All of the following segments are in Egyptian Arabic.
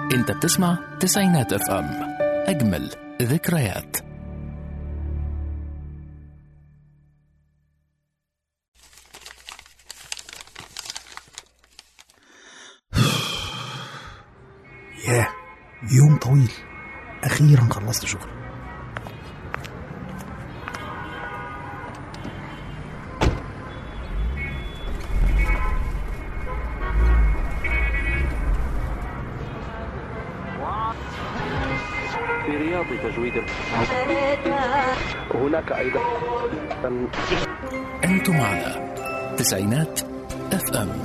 انت بتسمع تسعينات اف ام اجمل ذكريات ياه يوم طويل أخيرا خلصت شغل في رياض تجويد هناك أيضا انتم على تسعينات اف ام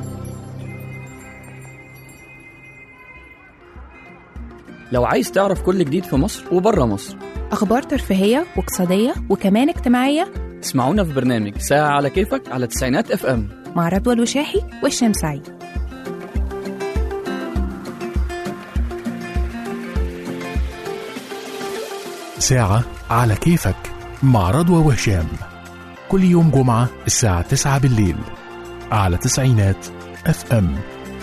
لو عايز تعرف كل جديد في مصر وبره مصر أخبار ترفيهية واقتصادية وكمان اجتماعية اسمعونا في برنامج ساعة على كيفك على تسعينات اف ام مع رضوى الوشاحي والشام سعيد ساعة على كيفك مع رضوى وهشام كل يوم جمعة الساعة 9 بالليل على تسعينات اف ام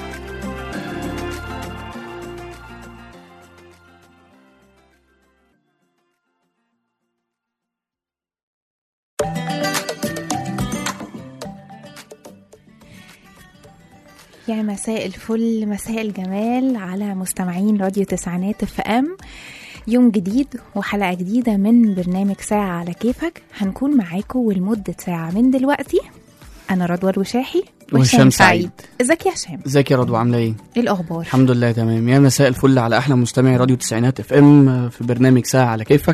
يا مساء الفل مساء الجمال على مستمعين راديو تسعينات اف ام يوم جديد وحلقة جديدة من برنامج ساعة على كيفك هنكون معاكم لمدة ساعة من دلوقتي أنا رضوى الوشاحي وهشام سعيد. ازيك يا هشام ازيك يا رضوى عاملة ايه؟ ايه الأخبار؟ الحمد لله تمام يا مساء الفل على احلى مستمعي راديو تسعينات اف ام في برنامج ساعة على كيفك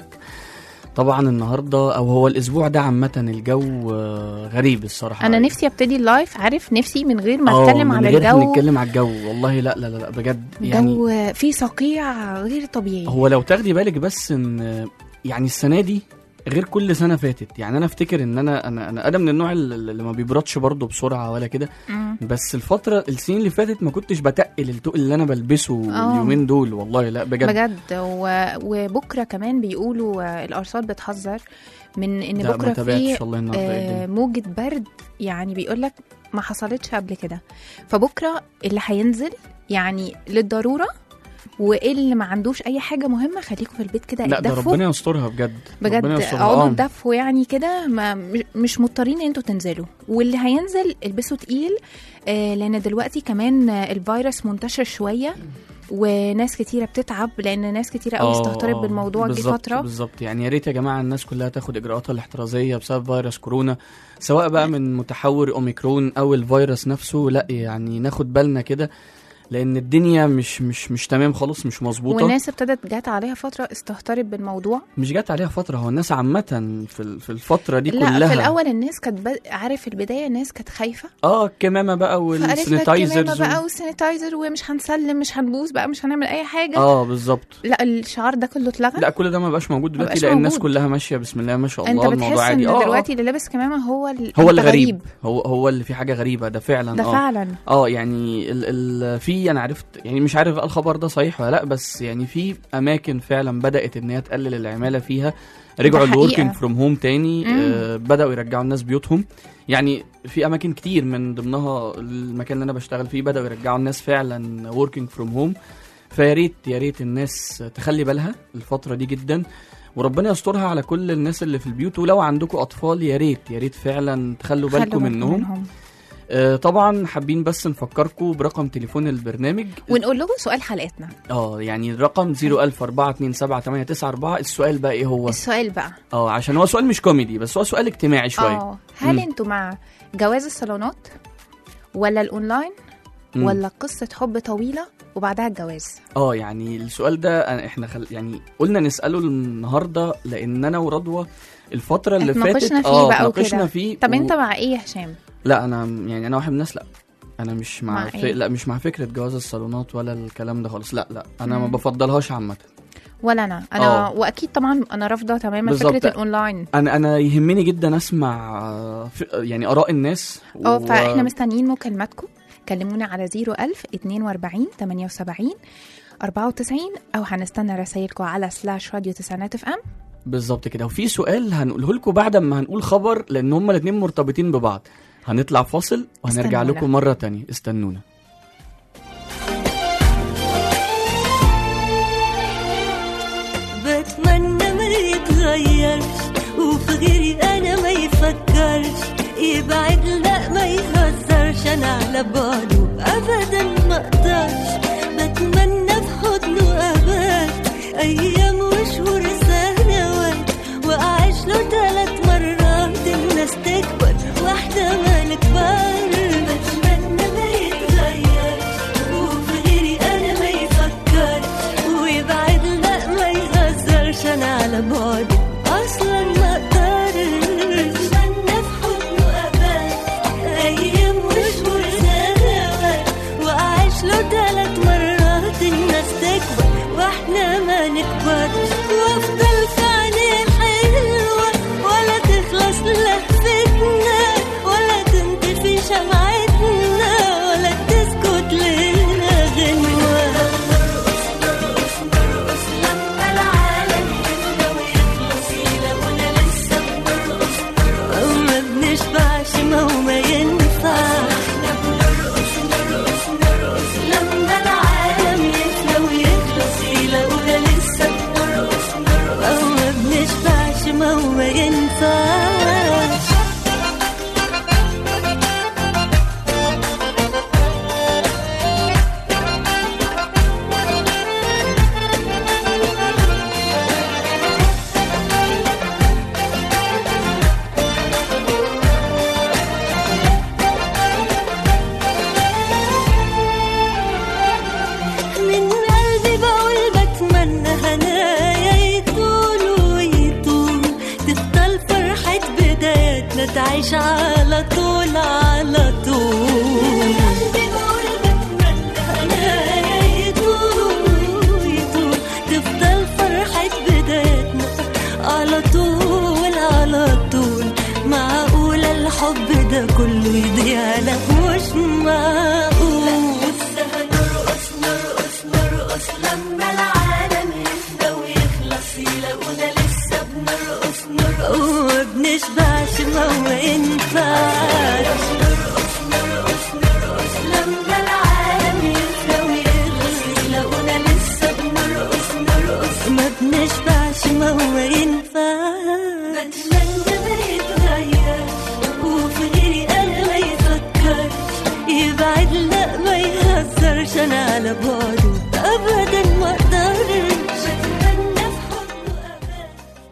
طبعا النهارده او هو الاسبوع ده عامة الجو آه، غريب الصراحة أنا نفسي أبتدي اللايف عارف نفسي من غير ما آه، أتكلم من على غير الجو نتكلم على الجو والله لا لا لا, لا بجد يعني الجو فيه صقيع غير طبيعي هو لو تاخدي بالك بس ان يعني السنه دي غير كل سنه فاتت يعني انا افتكر ان انا انا انا انا من النوع اللي اللي ما بيبردش برضه بسرعه ولا كده مم. بس الفتره السنين اللي فاتت ما كنتش بتقل التقل اللي انا بلبسه آه. اليومين دول والله لا بجد, بجد و... وبكره كمان بيقولوا آه، الارصاد بتحذر من ان لا ما بكره تابعتش في والله النهارده إيه آه، الدنيا. موجة برد يعني بيقول لك ما حصلتش قبل كده فبكره اللي هينزل يعني للضروره واللي ما عندوش اي حاجه مهمه خليكم في البيت كده لا ده اتدفوا ربنا يسترها بجد بجد ربنا يسترها اقعدوا آه. تدفوا يعني كده ما مش- مش مضطرين ان انتوا تنزلوا واللي هينزل البسوا تقيل آه لان دلوقتي كمان آه، الفيروس منتشر شويه وناس كتيره بتتعب لان ناس كتيره قوي آه، استهترت آه، بالموضوع جه بالظبط- فتره بالظبط يعني يا ريت يا جماعه الناس كلها تاخد اجراءاتها الاحترازيه بسبب فيروس كورونا سواء بقى من متحور اوميكرون او الفيروس نفسه لا يعني ناخد بالنا كده لان الدنيا مش مش مش تمام خالص مش مظبوطه والناس ابتدت جات عليها فتره استهترت بالموضوع مش جات عليها فتره هو الناس عامه في ال- في الفتره دي لا كلها في الاول الناس كانت ب... عارف البدايه الناس كانت خايفه اه الكمامه بقى فقالت لك كمامه والسانيتايزرز بقى والسانيتايزر ومش هنسلم مش هنبوس بقى مش هنعمل اي حاجه اه بالظبط لا الشعار ده كله اتلغى لا كل ده ما بقاش موجود دلوقتي بقاش لان الناس موجود. كلها ماشيه بسم الله ما شاء انت الله الموضوع بتحس عادي ان اه دلوقتي آه. اللي لابس كمامه هو ال... هو أنت اللي غريب غريب. هو هو اللي في حاجه غريبه ده فعلا ده اه فعلا اه يعني ال ال في انا عرفت يعني مش عارف بقى الخبر ده صحيح ولا لا بس يعني في اماكن فعلا بدات ان هي تقلل العماله فيها رجعوا ده الوركينج حقيقة. فروم هوم تاني مم. آه بداوا يرجعوا الناس بيوتهم يعني في اماكن كتير من ضمنها المكان اللي انا بشتغل فيه بداوا يرجعوا الناس فعلا وركينج فروم هوم فيا ريت يا ريت الناس تخلي بالها الفتره دي جدا وربنا يسترها على كل الناس اللي في البيوت ولو عندكم اطفال يا ريت يا ريت فعلا تخلوا خلوا بالكم منهم آه طبعا حابين بس نفكركم برقم تليفون البرنامج ونقول لكم سؤال حلقتنا اه يعني الرقم 004278994 السؤال بقى ايه هو السؤال بقى اه عشان هو سؤال مش كوميدي بس هو سؤال اجتماعي شويه اه هل مم. انتوا مع جواز الصالونات ولا الاونلاين مم. ولا قصه حب طويله وبعدها الجواز اه يعني السؤال ده أنا- احنا خل... يعني قلنا نساله النهارده لان انا ورضوى الفتره اللي فاتت اتناقشنا فيه اه بقى اتناقشنا وكده. فيه طب و- انت مع ايه يا هشام لا انا يعني انا واحد من الناس لا انا مش مع, مع ف... إيه؟ لا مش مع فكره جواز الصالونات ولا الكلام ده خالص لا لا انا ما مم. بفضلهاش عامه ولا انا انا آه. واكيد طبعا انا رافضه تماما بالظبط. فكره الاونلاين انا انا يهمني جدا اسمع آه، ف... يعني اراء الناس اه و- فاحنا مستنيين مكالماتكم كلمونا على 01000 42 78 94 او هنستنى رسائلكم على سلاش راديو تسعينات اف ام بالظبط كده وفي سؤال هنقوله لكم بعد ما هنقول خبر لان هما الاثنين مرتبطين ببعض هنطلع فاصل وهنرجع استنونا. لكم مره تانية استنونا يتغيرش وفي غيري انا ما يفكرش يبعد لا ما يهزرش انا على بعده ابدا ما اقدرش بتمنى في حضنه ابات ايام وشهور سنوات واعيش له ثلاث مرات الناس تكبر واحده ما نكبر بتمنى ما يتغيرش وفي غيري انا ما يفكرش ويبعد لا ما يهزرش انا على بعده اصلا ما اقدرش بتمنى في حضنه ابات ايام وشهور سنوات واعيش له ثلاث مرات الناس تكبر واحنا ما نكبرش وافضل في عينيه حلوه ولا تخلص لهفتنا ولا تنطفي شمعتنا ولا تسكت لنا غنوه نرقص نرقص لما العالم يفنى ويخلص يلاقونا لسه بنرقص نرقص ما بنشبعش ما هو ما ينفع احنا بنرقص نرقص نرقص لما العالم يفنى ويخلص يلاقونا لسه بنرقص نرقص ما بنشبعش ما هو ما ينفعش من قلبي بقول بتمنى هنايا يطول ويطول تفضل فرحة بداياتنا تعيش على طول على طول من قلبي بقول بتمنى هنايا يطول ويطول تفضل فرحة بداياتنا على طول على طول معقولة الحب ده كله يضيع لا مش معقول لسه هنرقص نرقص نرقص لما العالم يفنى ويخلص يلاقونا لسه بنرقص نرقص وما بنشبعش ما هو ينفعش نرقص نرقص نرقص لما العالم يفنى ويخلص يلاقونا لسه بنرقص نرقص ما بنشبعش ما هو ينفعش بتمنى ما يتغيرش وفي غيري انا ما يفكرش يبعد لا ما يهزرش انا على بعده ابدا ما اقدرش بتمنى في حضنه ابات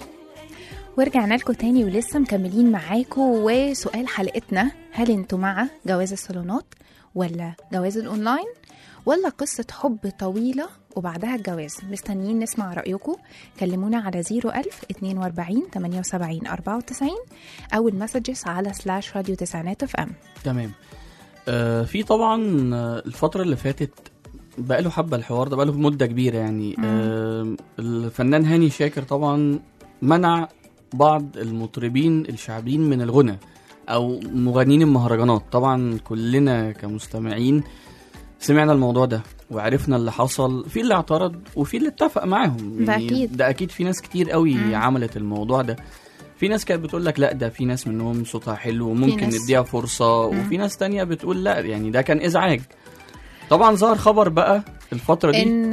ورجعنا لكم تاني ولسه مكملين معاكم وسؤال حلقتنا هل انتوا مع جواز الصالونات ولا جواز الاونلاين ولا قصة حب طويلة وبعدها الجواز مستنيين نسمع رأيكم كلمونا على 01000 42 78 94 أو المسجز على سلاش راديو تسعينات اف ام تمام آه في طبعا آه، الفترة اللي فاتت بقاله حبة الحوار ده بقاله مدة كبيرة يعني آه الفنان هاني شاكر طبعا منع بعض المطربين الشعبيين من الغنى أو مغنيين المهرجانات طبعا كلنا كمستمعين سمعنا الموضوع ده وعرفنا اللي حصل في اللي اعترض وفي اللي اتفق معاهم ده أكيد. ده اكيد في ناس كتير قوي مم. عملت الموضوع ده في ناس كانت بتقول لك لا ده في ناس منهم صوتها حلو وممكن ناس- نديها فرصة وفي ناس تانية بتقول لا يعني ده كان ازعاج طبعا ظهر خبر بقى الفترة دي ان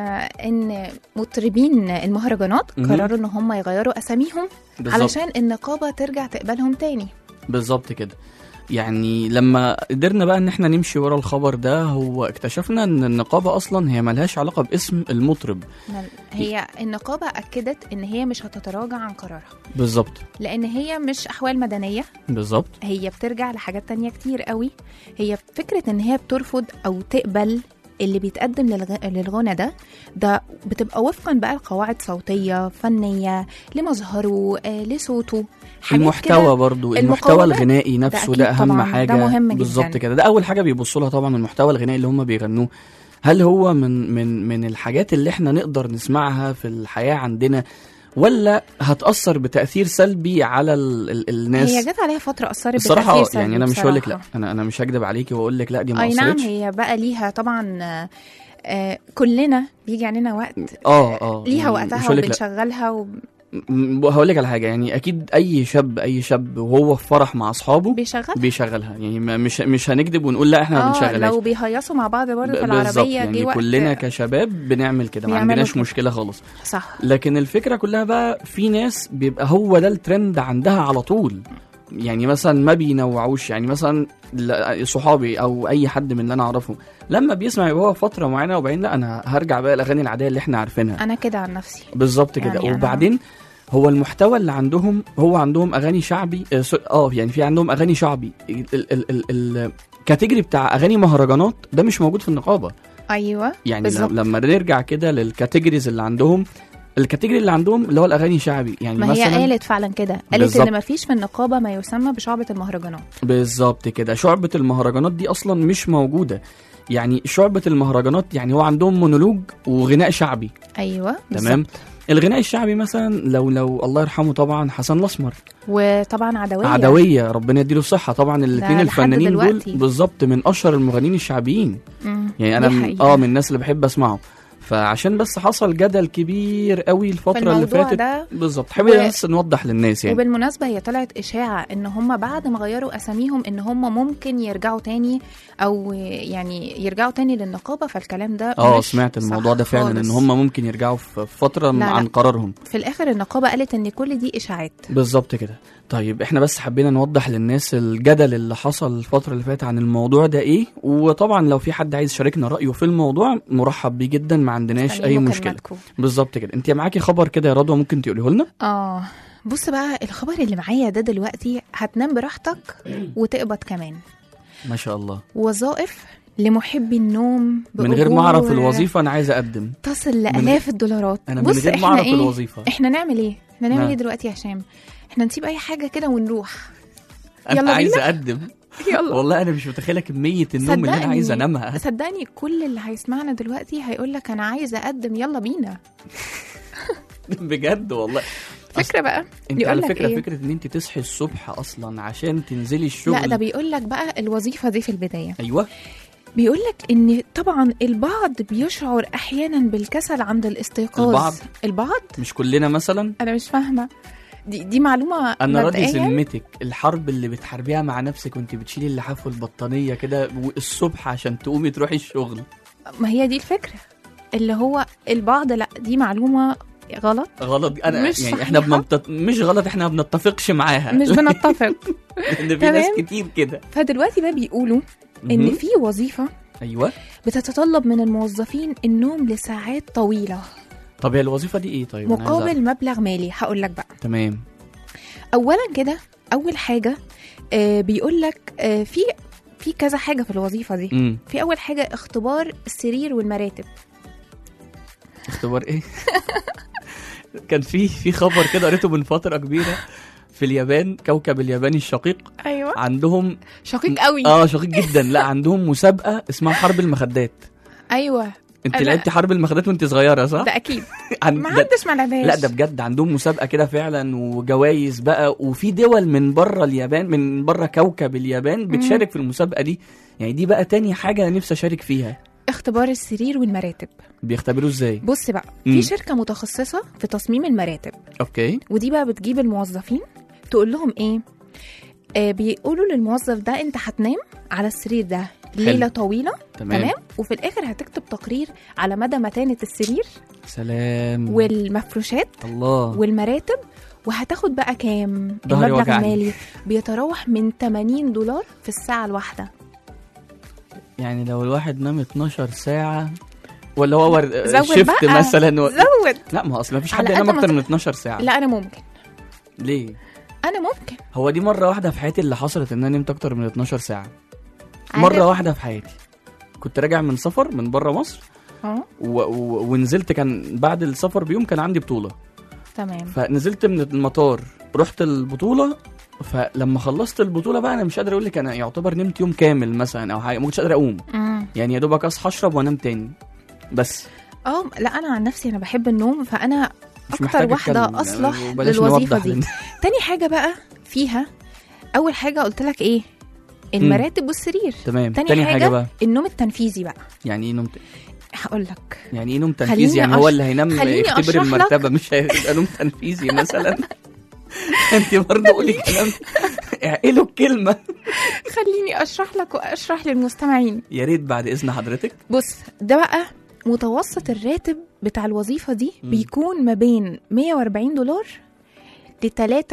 ان مطربين المهرجانات مهم. قرروا ان هم يغيروا اساميهم بالظبط علشان النقابه ترجع تقبلهم تاني بالظبط كده يعني لما قدرنا بقى ان احنا نمشي ورا الخبر ده هو اكتشفنا ان النقابة اصلا هي ملهاش علاقة باسم المطرب مل- هي النقابه اكدت ان هي مش هتتراجع عن قرارها بالظبط لان هي مش احوال مدنيه بالظبط هي بترجع لحاجات تانية كتير قوي هي فكره ان هي بترفض او تقبل اللي بيتقدم للغ... للغنى ده ده بتبقى وفقا بقى لقواعد صوتيه فنيه لمظهره آه لصوته حاجات المحتوى كده. برضو المحتوى المقاومات. الغنائي نفسه أكيد ده, اهم طبعاً، ده حاجه مهم جداً. بالظبط كده ده اول حاجه بيبصوا لها طبعا المحتوى الغنائي اللي هم بيغنوه هل هو من من من الحاجات اللي احنا نقدر نسمعها في الحياه عندنا ولا هتاثر بتاثير سلبي على ال ال الناس هي جت عليها فتره اثرت الصراحه بتأثير اه يعني انا سلبي مش هقول لك لا بصراحة. انا انا مش هكدب عليكي واقول لك لا دي ما اي نعم اثرتش هي بقى ليها طبعا آه، آه كلنا بيجي علينا وقت اه اه ليها يعني وقتها مش هقول لك لا وبنشغلها م- هقول لك على حاجه يعني اكيد اي شاب اي شاب وهو في فرح مع اصحابه بيشغل بيشغلها يعني ما- مش مش هنكذب ونقول لا احنا ما اه بنشغلهاش لو بيهيصوا مع بعض برضه في ب- بالظبط العربيه يعني جه وقت كلنا كشباب بنعمل كده ما بيعملوا عندناش كده. مشكله خالص صح لكن الفكره كلها بقى في ناس بيبقى هو ده الترند عندها على طول يعني مثلا ما بينوعوش يعني مثلا ل- صحابي او اي حد من اللي انا اعرفه لما بيسمع يبقى هو فتره معينه وبعدين لا انا هرجع بقى الاغاني العاديه اللي احنا عارفينها انا كده عن نفسي بالظبط كده يعني أنا- وبعدين هو المحتوى اللي عندهم هو عندهم اغاني شعبي اه سو- اه يعني في عندهم اغاني شعبي ال- ال- ال- ال- الكاتيجوري بتاع اغاني مهرجانات ده مش موجود في النقابه ايوه يعني بالظبط. ل- لما نرجع كده للكاتيجوريز اللي عندهم الكاتيجوري اللي عندهم اللي هو الاغاني شعبي يعني ما هي مثلا قالت فعلا كده قالت بالظبط. ان ما فيش في النقابه ما يسمى بشعبه المهرجانات بالظبط كده شعبة المهرجانات دي اصلا مش موجودة يعني شعبة المهرجانات يعني هو عندهم مونولوج وغناء شعبي ايوه تمام الغناء الشعبي مثلا لو لو الله يرحمه طبعا حسن الاسمر وطبعا عدويه عدويه ربنا يديله الصحه طبعا الاثنين لحد الفنانين دول دلوقتي. بالظبط من اشهر المغنيين الشعبيين مم. يعني انا دي من حقيقة. اه من الناس اللي بحب اسمعه فعشان بس حصل جدل كبير قوي الفتره اللي الموضوع فاتت ده بالظبط حابب و- بس نوضح للناس يعني وبالمناسبة هي طلعت إشاعة إن هم بعد ما غيروا أساميهم إن هم ممكن يرجعوا تاني أو يعني يرجعوا تاني للنقابة فالكلام ده اه مش سمعت الموضوع صح ده فعلا خالص. ان هم ممكن يرجعوا في في فتره لا، عن لا. قرارهم في الآخر النقابة قالت إن كل دي إشاعات بالظبط كده طيب احنا بس حبينا نوضح للناس الجدل اللي حصل الفترة اللي فاتت عن الموضوع ده ايه وطبعا لو في حد عايز يشاركنا رأيه في الموضوع مرحب بيه جدا ما عندناش يعني اي مشكلة مكالماتكم. بالظبط كده انت معاكي خبر كده يا رضوى ممكن تقوليه لنا آه بص بقى الخبر اللي معايا ده دلوقتي هتنام براحتك وتقبض كمان ما شاء الله وظائف لمحبي النوم من غير ما اعرف بأجور الوظيفة انا عايز اقدم تصل لآلاف الدولارات انا من بص غير ما إحنا اعرف إيه؟ الوظيفة احنا نعمل ايه احنا نعمل نعم. ايه دلوقتي يا هشام احنا نسيب اي حاجه كده ونروح انا يلا عايز بينا. اقدم يلا والله انا مش متخيلة كمية النوم اللي انا صدقني. عايز انامها صدقني كل اللي هيسمعنا دلوقتي هيقول لك انا عايزه اقدم يلا بينا بجد والله فكره بقى انت يقول على لك فكرة إيه؟ فكرة ان انت تصحي الصبح اصلا عشان تنزلي الشغل لا ده بيقول لك بقى الوظيفه دي في البدايه ايوه بيقول لك ان طبعا البعض بيشعر احيانا بالكسل عند الاستيقاظ البعض؟ البعض مش كلنا مثلا انا مش فاهمه دي دي معلومه انا راضي مبدئياً. ذمتك الحرب اللي بتحاربيها مع نفسك وانت بتشيلي اللحاف والبطانيه كده الصبح عشان تقومي تروحي الشغل ما هي دي الفكره اللي هو البعض لا دي معلومه غلط غلط انا مش يعني احنا صحيحة. بنبتط... مش غلط احنا ما بنتفقش معاها مش بنتفق ان في تمام. ناس كتير كده فدلوقتي بقى بيقولوا ان مهم. في وظيفه ايوه بتتطلب من الموظفين النوم لساعات طويله طب هي الوظيفه دي ايه طيب أنا عايز أعرف. مقابل مبلغ مالي هقول لك بقى تمام اولا كده اول حاجه آه بيقول لك آه في في كذا حاجه في الوظيفه دي امم في اول حاجه اختبار السرير والمراتب اختبار ايه كان في في خبر كده قريته من فتره كبيره في اليابان كوكب الياباني الشقيق ايوه عندهم شقيق قوي اه شقيق جدا لا عندهم مسابقه اسمها حرب المخدات ايوه انت أنا- لعبتي حرب المخدات وانت صغيره صح ده اكيد عن... ما ده... حدش ما لعبهاش لا ده بجد عندهم مسابقه كده فعلا وجوائز بقى وفي دول من بره اليابان من بره كوكب اليابان بتشارك في المسابقه دي يعني دي بقى تاني حاجه انا نفسي اشارك فيها اختبار السرير والمراتب بيختبروه ازاي بص بقى مم. في شركه متخصصه في تصميم المراتب اوكي ودي بقى بتجيب الموظفين تقول لهم ايه آه بيقولوا للموظف ده انت هتنام على السرير ده ليله طويله تمام, تمام وفي الاخر هتكتب تقرير على مدى متانه السرير سلام والمفروشات الله والمراتب وهتاخد بقى كام ظهري المبلغ وجعني. المالي بيتراوح من 80 دولار في الساعه الواحده يعني لو الواحد نام 12 ساعه ولا هو ور... زود شيفت بقى. مثلا و... زود لا ما هو اصل ما فيش على حد قد ينام ما اكتر ت- من 12 ساعه لا انا ممكن ليه انا ممكن هو دي مره واحده في حياتي اللي حصلت ان انا نمت اكتر من 12 ساعه عارف؟ مره واحده في حياتي كنت راجع من سفر من بره مصر اه و... و... ونزلت كان بعد السفر بيوم كان عندي بطوله تمام فنزلت من المطار رحت البطوله فلما خلصت البطوله بقى انا مش قادر اقول لك انا يعتبر نمت يوم كامل مثلا او حاجه ما كنتش قادر اقوم مم. يعني يا دوبك اصحى اشرب وانام تاني بس اه لا انا عن نفسي انا بحب النوم فانا مش أكتر محتاج واحدة أتكلم. أصلح وبلاش للوظيفة نوضح دي. لأن- تاني حاجه بقى فيها اول حاجه قلت لك ايه المراتب والسرير تمام تاني, تاني حاجة, حاجه بقى النوم التنفيذي بقى يعني ايه نمت هقول لك يعني ايه نوم خليني تنفيذي يعني هو أش- اللي هينام خليني يختبر أشرح لك. المرتبه مش هيبقى نوم تنفيذي مثلا انت برضه قولي كلام اعقلوا الكلمه خليني اشرح لك واشرح للمستمعين يا ريت بعد اذن حضرتك بص ده بقى متوسط الراتب بتاع الوظيفة دي مم. بيكون ما بين 140 دولار ل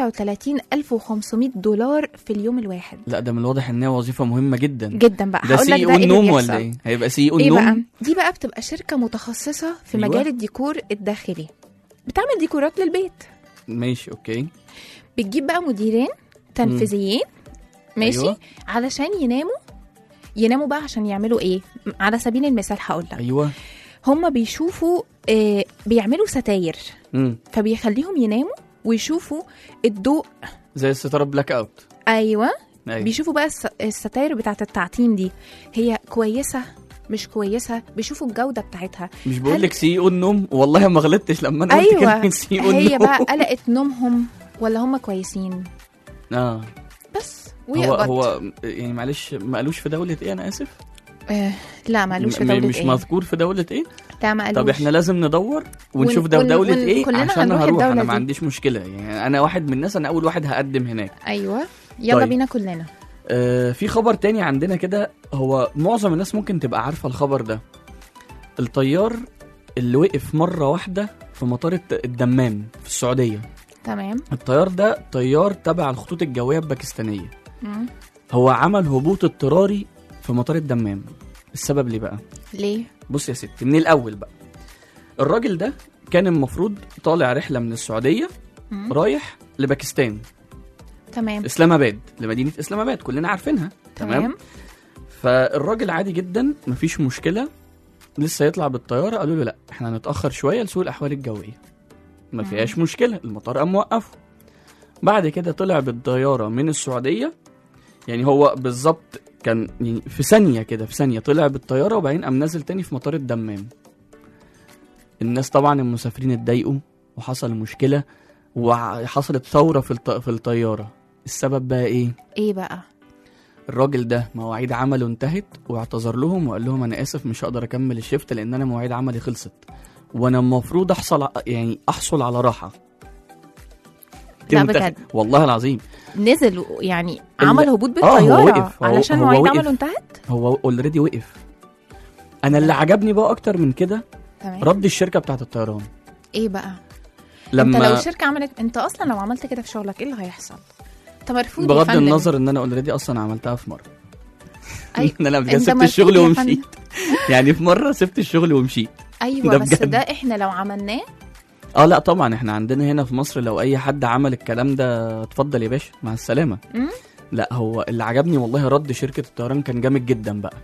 33500 دولار في اليوم الواحد لا ده من الواضح ان هي وظيفه مهمه جدا جدا بقى ده هقول لك سي ده او ايه اللي النوم بيحصل. ولا ايه هيبقى سي او ايه النوم بقى دي بقى بتبقى شركة متخصصة في أيوة. مجال الديكور الداخلي بتعمل ديكورات للبيت ماشي اوكي بتجيب بقى مديرين تنفيذيين ماشي أيوة. علشان يناموا يناموا بقى عشان يعملوا ايه على سبيل المثال هقول لك ايوه هم بيشوفوا آه بيعملوا ستاير امم فبيخليهم يناموا ويشوفوا الضوء زي الستاره بلاك اوت ايوه ايوه بيشوفوا بقى الس- الستاير بتاعت التعتيم دي هي كويسه مش كويسه بيشوفوا الجوده بتاعتها مش بقول هل- لك سي او النوم والله ما غلطتش لما انا قلت ايوه كلمه سي او هي النوم بقى قلقت نومهم ولا هم كويسين اه بس هو ويقبض هو يعني معلش ما قالوش في دوله ايه انا اسف آه لا ما قالوش في م- دوله مش ايه مذكور في دوله ايه لا ما قالوش طب احنا لازم ندور ونشوف ون- ده ون- دوله ون- ايه كلنا عشان هنروح هروح الدولة انا ما دي. عنديش مشكله يعني انا واحد من الناس انا اول واحد هقدم هناك ايوه يلا طيب. بينا كلنا آه في خبر تاني عندنا كده هو معظم الناس ممكن تبقى عارفه الخبر ده الطيار اللي وقف مره واحده في مطار الت- الدمام في السعوديه تمام الطيار ده طيار تبع الخطوط الجويه الباكستانيه مم. هو عمل هبوط اضطراري في مطار الدمام السبب ليه بقى ليه بص يا ستي من الاول بقى الراجل ده كان المفروض طالع رحله من السعوديه مم. رايح لباكستان تمام اسلام اباد لمدينه اسلام اباد كلنا عارفينها تمام تمام فالراجل عادي جدا مفيش مشكله لسه يطلع بالطياره قالوا له لا احنا هنتاخر شويه لسوء الاحوال الجويه ما مم. فيهاش مشكله المطار قام موقفه بعد كده طلع بالطياره من السعوديه يعني هو بالظبط كان يعني في ثانيه كده في ثانيه طلع بالطياره وبعدين قام نازل تاني في مطار الدمام الناس طبعا المسافرين اتضايقوا وحصل مشكله وحصلت ثوره في الط... في الطياره السبب بقى ايه ايه بقى الراجل ده مواعيد عمله انتهت واعتذر لهم وقال لهم انا اسف مش هقدر اكمل الشيفت لان انا مواعيد عملي خلصت وانا المفروض احصل ع- يعني احصل على راحه لا انت- بجد. والله العظيم نزل و- يعني ال- عمل هبوط آه، هو بالطياره وقف. هو- علشان هو مواعيد وقف. عمله انتهت هو اوريدي وقف انا اللي عجبني بقى اكتر من كده تمام رد الشركه بتاعت الطيران ايه بقى لما انت لو الشركه عملت انت اصلا لو عملت كده في شغلك ايه اللي هيحصل انت مرفوض يا بغض فندم. النظر ان انا اوريدي اصلا عملتها في مره أي- ان انا قبل كده انت سبت مرفوض الشغل يا ومشيت يعني في مره سبت الشغل ومشيت ايوه ده بس بجد. ده احنا لو عملناه اه لا طبعا احنا عندنا هنا في مصر لو اي حد عمل الكلام ده اتفضل يا باشا مع السلامه مم؟ لا هو اللي عجبني والله رد شركه الطيران كان جامد جدا بقى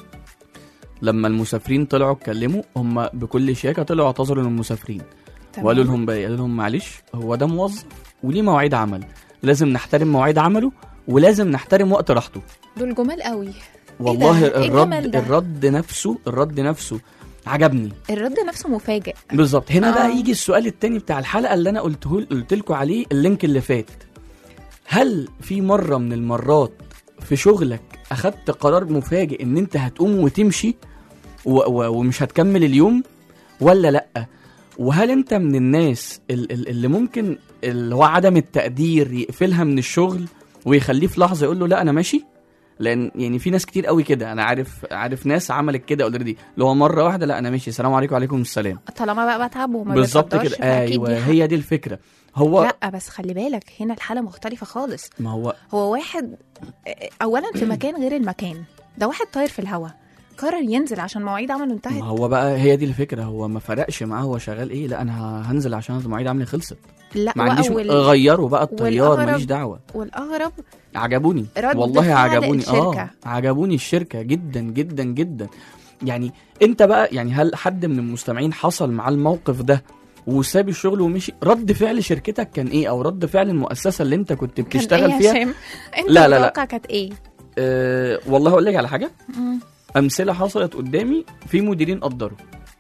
لما المسافرين طلعوا اتكلموا هم بكل شياكه طلعوا اعتذروا للمسافرين تمام. وقالوا لهم بقى قالوا لهم معلش هو ده موظف وليه مواعيد عمل لازم نحترم مواعيد عمله ولازم نحترم وقت راحته دول جمال قوي والله إيه الجمال الرد ده؟ الرد نفسه الرد نفسه عجبني الرد نفسه مفاجئ بالظبط هنا آه. بقى يجي السؤال التاني بتاع الحلقه اللي انا قلته قلت لكم عليه اللينك اللي فات هل في مره من المرات في شغلك اخدت قرار مفاجئ ان انت هتقوم وتمشي و و ومش هتكمل اليوم ولا لا وهل انت من الناس ال- ال- اللي ممكن اللي هو عدم التقدير يقفلها من الشغل ويخليه في لحظه يقول له لا انا ماشي لان يعني في ناس كتير قوي كده انا عارف عارف ناس عملت كده اوريدي اللي هو مره واحده لا انا ماشي السلام عليكم وعليكم السلام طالما بقى بتعب وما بالظبط بيقدرش، كده فأكيد ايوه دي حاجة. هي دي الفكره هو لا بس خلي بالك هنا الحاله مختلفه خالص ما هو هو واحد آه، اولا في مكان غير المكان ده واحد طاير في الهواء قرر ينزل عشان مواعيد عمله ما انتهت هو بقى هي دي الفكره هو ما فرقش معاه هو شغال ايه لا انا هنزل عشان مواعيد عملي خلصت لا ما عنديش وال- غيروا بقى الطيار والأغرب- ماليش دعوه والاغرب عجبوني رد والله فعل عجبوني الشركة. اه عجبوني الشركه جدا جدا جدا يعني انت بقى يعني هل حد من المستمعين حصل معاه الموقف ده وساب الشغل ومشي رد فعل شركتك كان ايه او رد فعل المؤسسه اللي انت كنت كان بتشتغل ايه فيها يا هشام؟ انت لا، لا، لا. متوقع كانت ايه أه والله اقول لك على حاجه مم. امثله حصلت قدامي في مديرين قدروا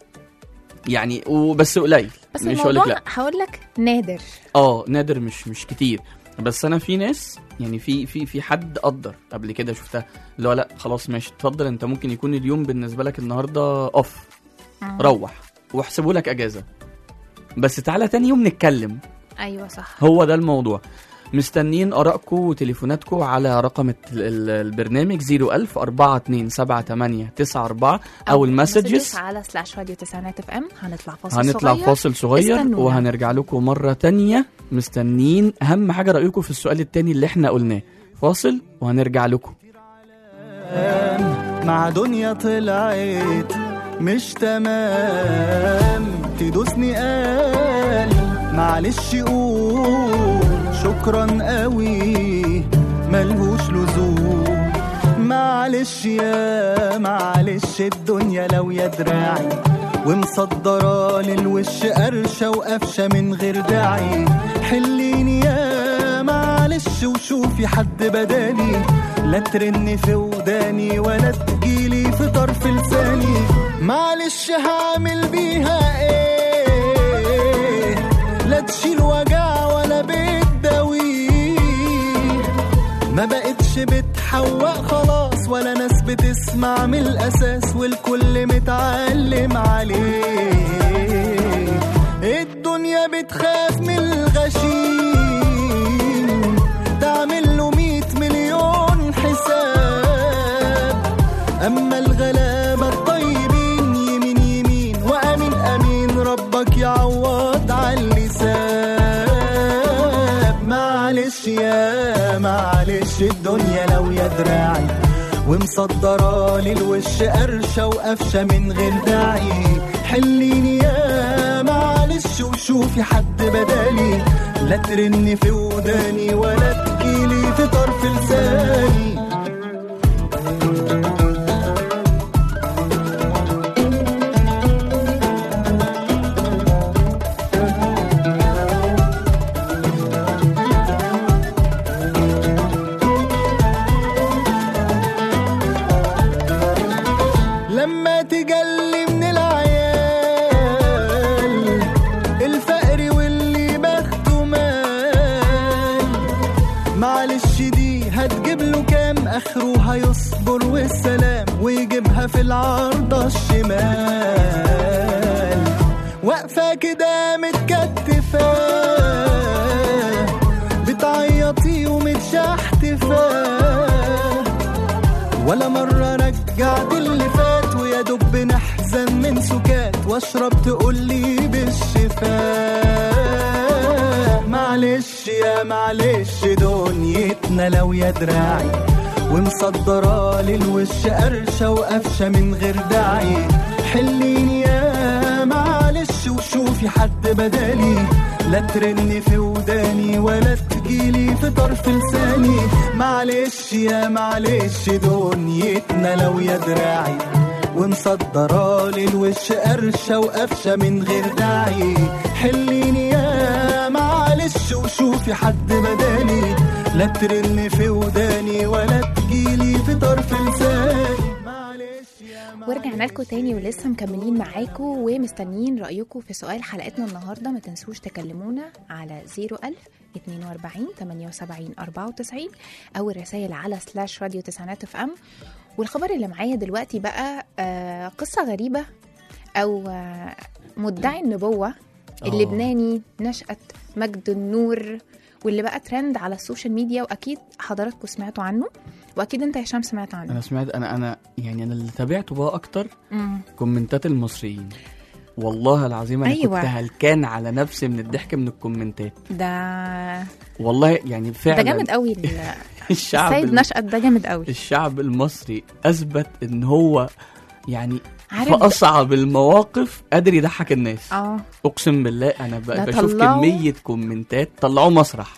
يعني وبس قليل بس مش هقول لك الموضوع لا هقول لك نادر اه نادر مش مش كتير بس انا في ناس يعني في في في حد قدر قبل كده شفتها اللي هو لا خلاص ماشي اتفضل انت ممكن يكون اليوم بالنسبه لك النهارده اوف روح واحسبوا لك اجازه بس تعالى تاني يوم نتكلم ايوه صح هو ده الموضوع مستنيين ارائكم وتليفوناتكم على رقم الت- ال- البرنامج 01000 427 او المسجز على سلاش راديو تسعينات اف ام هنطلع فاصل هنطلع صغير. فاصل صغير استنونا. وهنرجع لكم مرة تانية مستنيين أهم حاجة رأيكم في السؤال التاني اللي احنا قلناه فاصل وهنرجع لكم مع دنيا طلعت مش تمام تدوسني قال معلش قول شكرا قوي ملهوش لزوم معلش يا معلش الدنيا لو يا دراعي ومصدرة للوش قرشة وقفشة من غير داعي حليني يا معلش وشوفي حد بدالي لا ترن في وداني ولا تجيلي في طرف لساني معلش هعمل بيها ايه لا تشيل وجع ولا بتداويه ما بقتش بتحوق خلاص ولا ناس بتسمع من الاساس والكل متعلم عليه الدنيا بتخاف من الغشيم تعمل له مية مليون حساب اما الغلابة الطيبين يمين يمين وامين امين ربك يعوض على اللسان معلش يا معلش الدنيا لو يا دراعي ومصدرة للوش قرشة وقفشة من غير داعي حليني يا معلش وشوفي حد بدالي لا ترن في وداني ولا تجيلي في طرف لساني لما تجلي من العيال الفقر واللي بخته مال معلش دي هتجيب له كام اخره هيصبر والسلام ويجيبها في العارضة الشمال واقفة كده متكتفة بتعيطي ومتشحتفة ولا مرة رجعت اللي فات ويا دب نحزن من سكات واشرب تقولي بالشفاء معلش يا معلش دنيتنا لو يا دراعي ومصدرة للوش قرشة وقفشة من غير داعي حليني يا معلش وشوفي حد بدالي لا ترن في وداني ولا تجيلي في طرف لساني معلش يا معلش دنيتنا لو يا دراعي ومصدرة للوش قرشة وقفشة من غير داعي حليني يا معلش وشوفي حد بدالي لا ترن في وداني ولا تجيلي في طرف لساني معلش يا ورجعنا لكم تاني ولسه مكملين معاكم ومستنيين رأيكم في سؤال حلقتنا النهارده ما تنسوش تكلمونا على 01000 42 78 94 او الرسائل على سلاش راديو تسعينات اف ام والخبر اللي معايا دلوقتي بقى آه قصة غريبة او آه مدعي النبوة اللبناني نشأة مجد النور واللي بقى ترند على السوشيال ميديا واكيد حضراتكم سمعتوا عنه واكيد انت يا هشام سمعت عنه انا سمعت انا انا يعني انا اللي تابعته بقى اكتر مم. كومنتات المصريين والله العظيم انا أيوة. كنت هلكان على نفسي من الضحك من الكومنتات ده والله يعني فعلا ده جامد قوي ال- الشعب السيد الم- نشأت ده جامد قوي الشعب المصري اثبت ان هو يعني في عارف اصعب المواقف قادر يضحك الناس اه اقسم بالله انا ب- ده بشوف طلعوا- كميه كومنتات طلعوه مسرح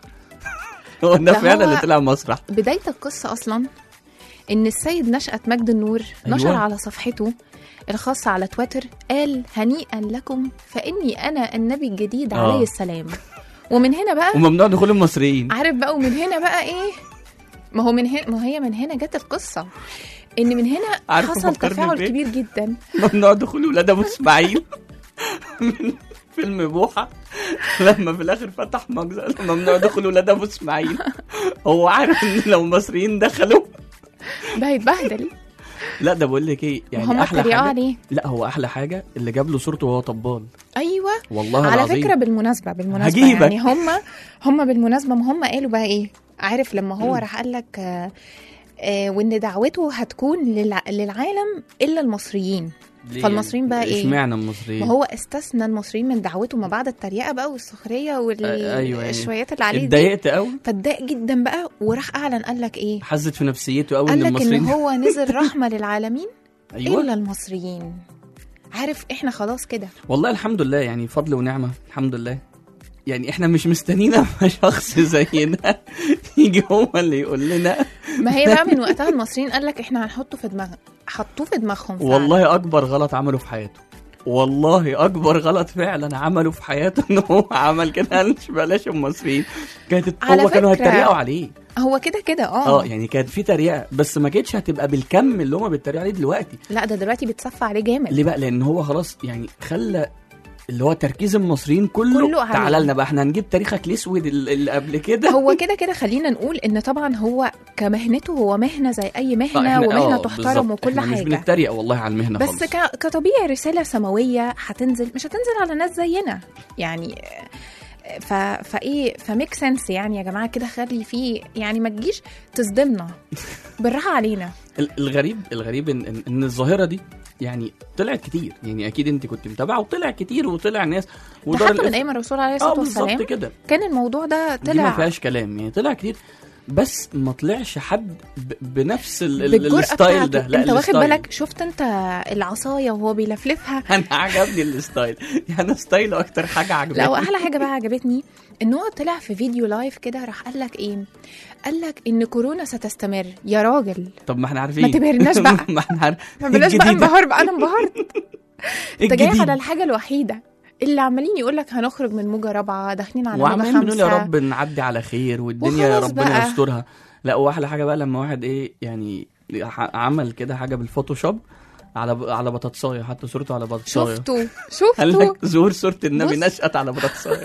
هو ده ده فعلا هو- اللي طلع مسرح بداية القصة أصلا إن السيد نشأت مجد النور أيوة. نشر على صفحته الخاصة على تويتر قال هنيئا لكم فإني أنا النبي الجديد آه. عليه السلام ومن هنا بقى وممنوع دخول المصريين عارف بقى ومن هنا بقى إيه ما هو من هنا ما هي من هنا جت القصة إن من هنا عارف حصل فكرني تفاعل بإيه؟ كبير جدا ممنوع دخول ولاد ابو اسماعيل من فيلم بوحه لما في الاخر فتح مجزر ممنوع دخول ولاد ابو اسماعيل هو عارف ان لو المصريين دخلوا ده هيتبهدل لا ده بقول لك ايه يعني هم احلى اتريقوا حاجه عليه لا هو احلى حاجه اللي جاب له صورته وهو طبال ايوه والله على العظيم فكره بالمناسبه بالمناسبه هجيبك. يعني هم هم بالمناسبه ما هم قالوا بقى ايه عارف لما هو راح قال لك آه آه وان دعوته هتكون للع... للعالم الا المصريين ليه فالمصريين بقى يعني؟ إيه؟ اشمعنى المصريين ما هو استثنى المصريين من دعوته ما بعد التريقه بقى والسخريه آه، أيوة، يعني والشويات اللي عليه دي اتضايقت قوي فاتضايق جدا بقى وراح اعلن قال لك ايه حزت في نفسيته قوي قال ان لك ان المصريين هو نزل رحمه للعالمين ايوه الا المصريين عارف احنا خلاص كده والله الحمد لله يعني فضل ونعمه الحمد لله يعني احنا مش مستنيين اما شخص زينا يجي هو اللي يقول لنا ما هي بقى من وقتها المصريين قال لك احنا هنحطه في دماغ حطوه في دماغهم فعلا. والله اكبر غلط عمله في حياته والله اكبر غلط فعلا عمله في حياته ان هو عمل كده قالش بلاش المصريين كانت على هو كانوا فكرة- هيتريقوا عليه هو كده كده اه اه يعني كانت في تريقه بس ما كانتش هتبقى بالكم اللي هم بيتريقوا عليه دلوقتي لا ده دلوقتي بيتصفى عليه جامد ليه بقى لان هو خلاص يعني خلى اللي هو تركيز المصريين كله, كله عليه. تعالى لنا بقى احنا هنجيب تاريخك الاسود ال- اللي قبل كده هو كده كده خلينا نقول ان طبعا هو كمهنته هو مهنه زي اي آه، مهنه إحنا- ومهنه آه، تحترم بالظبط. وكل إحنا مش حاجه بنتريق والله على المهنه بس خالص ك... كطبيعي رساله سماويه هتنزل مش هتنزل على ناس زينا يعني ف... فايه فميك سنس يعني يا جماعه كده خلي فيه يعني ما تجيش تصدمنا بالراحه علينا ال- الغريب الغريب ان ان, إن الظاهره دي يعني طلعت كتير يعني اكيد انت كنت متابعه وطلع كتير وطلع ناس ده ودار حتى من الإف- ايام الرسول عليه اه الصلاه بالظبط والسلام كده كان الموضوع ده دي ما طلع فيهاش كلام يعني طلع كتير بس ما طلعش حد ب... بنفس ال... ال... بالجرأة الستايل بتاعته ده انت واخد الستايل. بالك شفت انت العصايه وهو بيلفلفها انا عجبني الستايل يعني ستايله اكتر حاجه عجبتني لا واحلى حاجه بقى عجبتني ان هو طلع في فيديو لايف كده راح قال لك ايه قال لك ان كورونا ستستمر يا راجل طب ما احنا عارفين ما تبهرناش بقى. ما احنا عارف ما بلاش بقى الجديد. انبهار بقى انا انبهرت انت جاي الجديد. على الحاجه الوحيده اللي عمالين يقول لك هنخرج من موجه رابعه داخلين على موجه وعمالين بنقول يا خمسه رب نعدي على خير والدنيا وخلاص ربنا بقى. يسترها لا واحلى حاجه بقى لما واحد ايه يعني ح- عمل كده حاجه بالفوتوشوب على ب... على بطاطسايه حط صورته على بطاطسايه شفتوا قال شفتوا لك ظهور صوره النبي بص. نشأت على بطاطسايه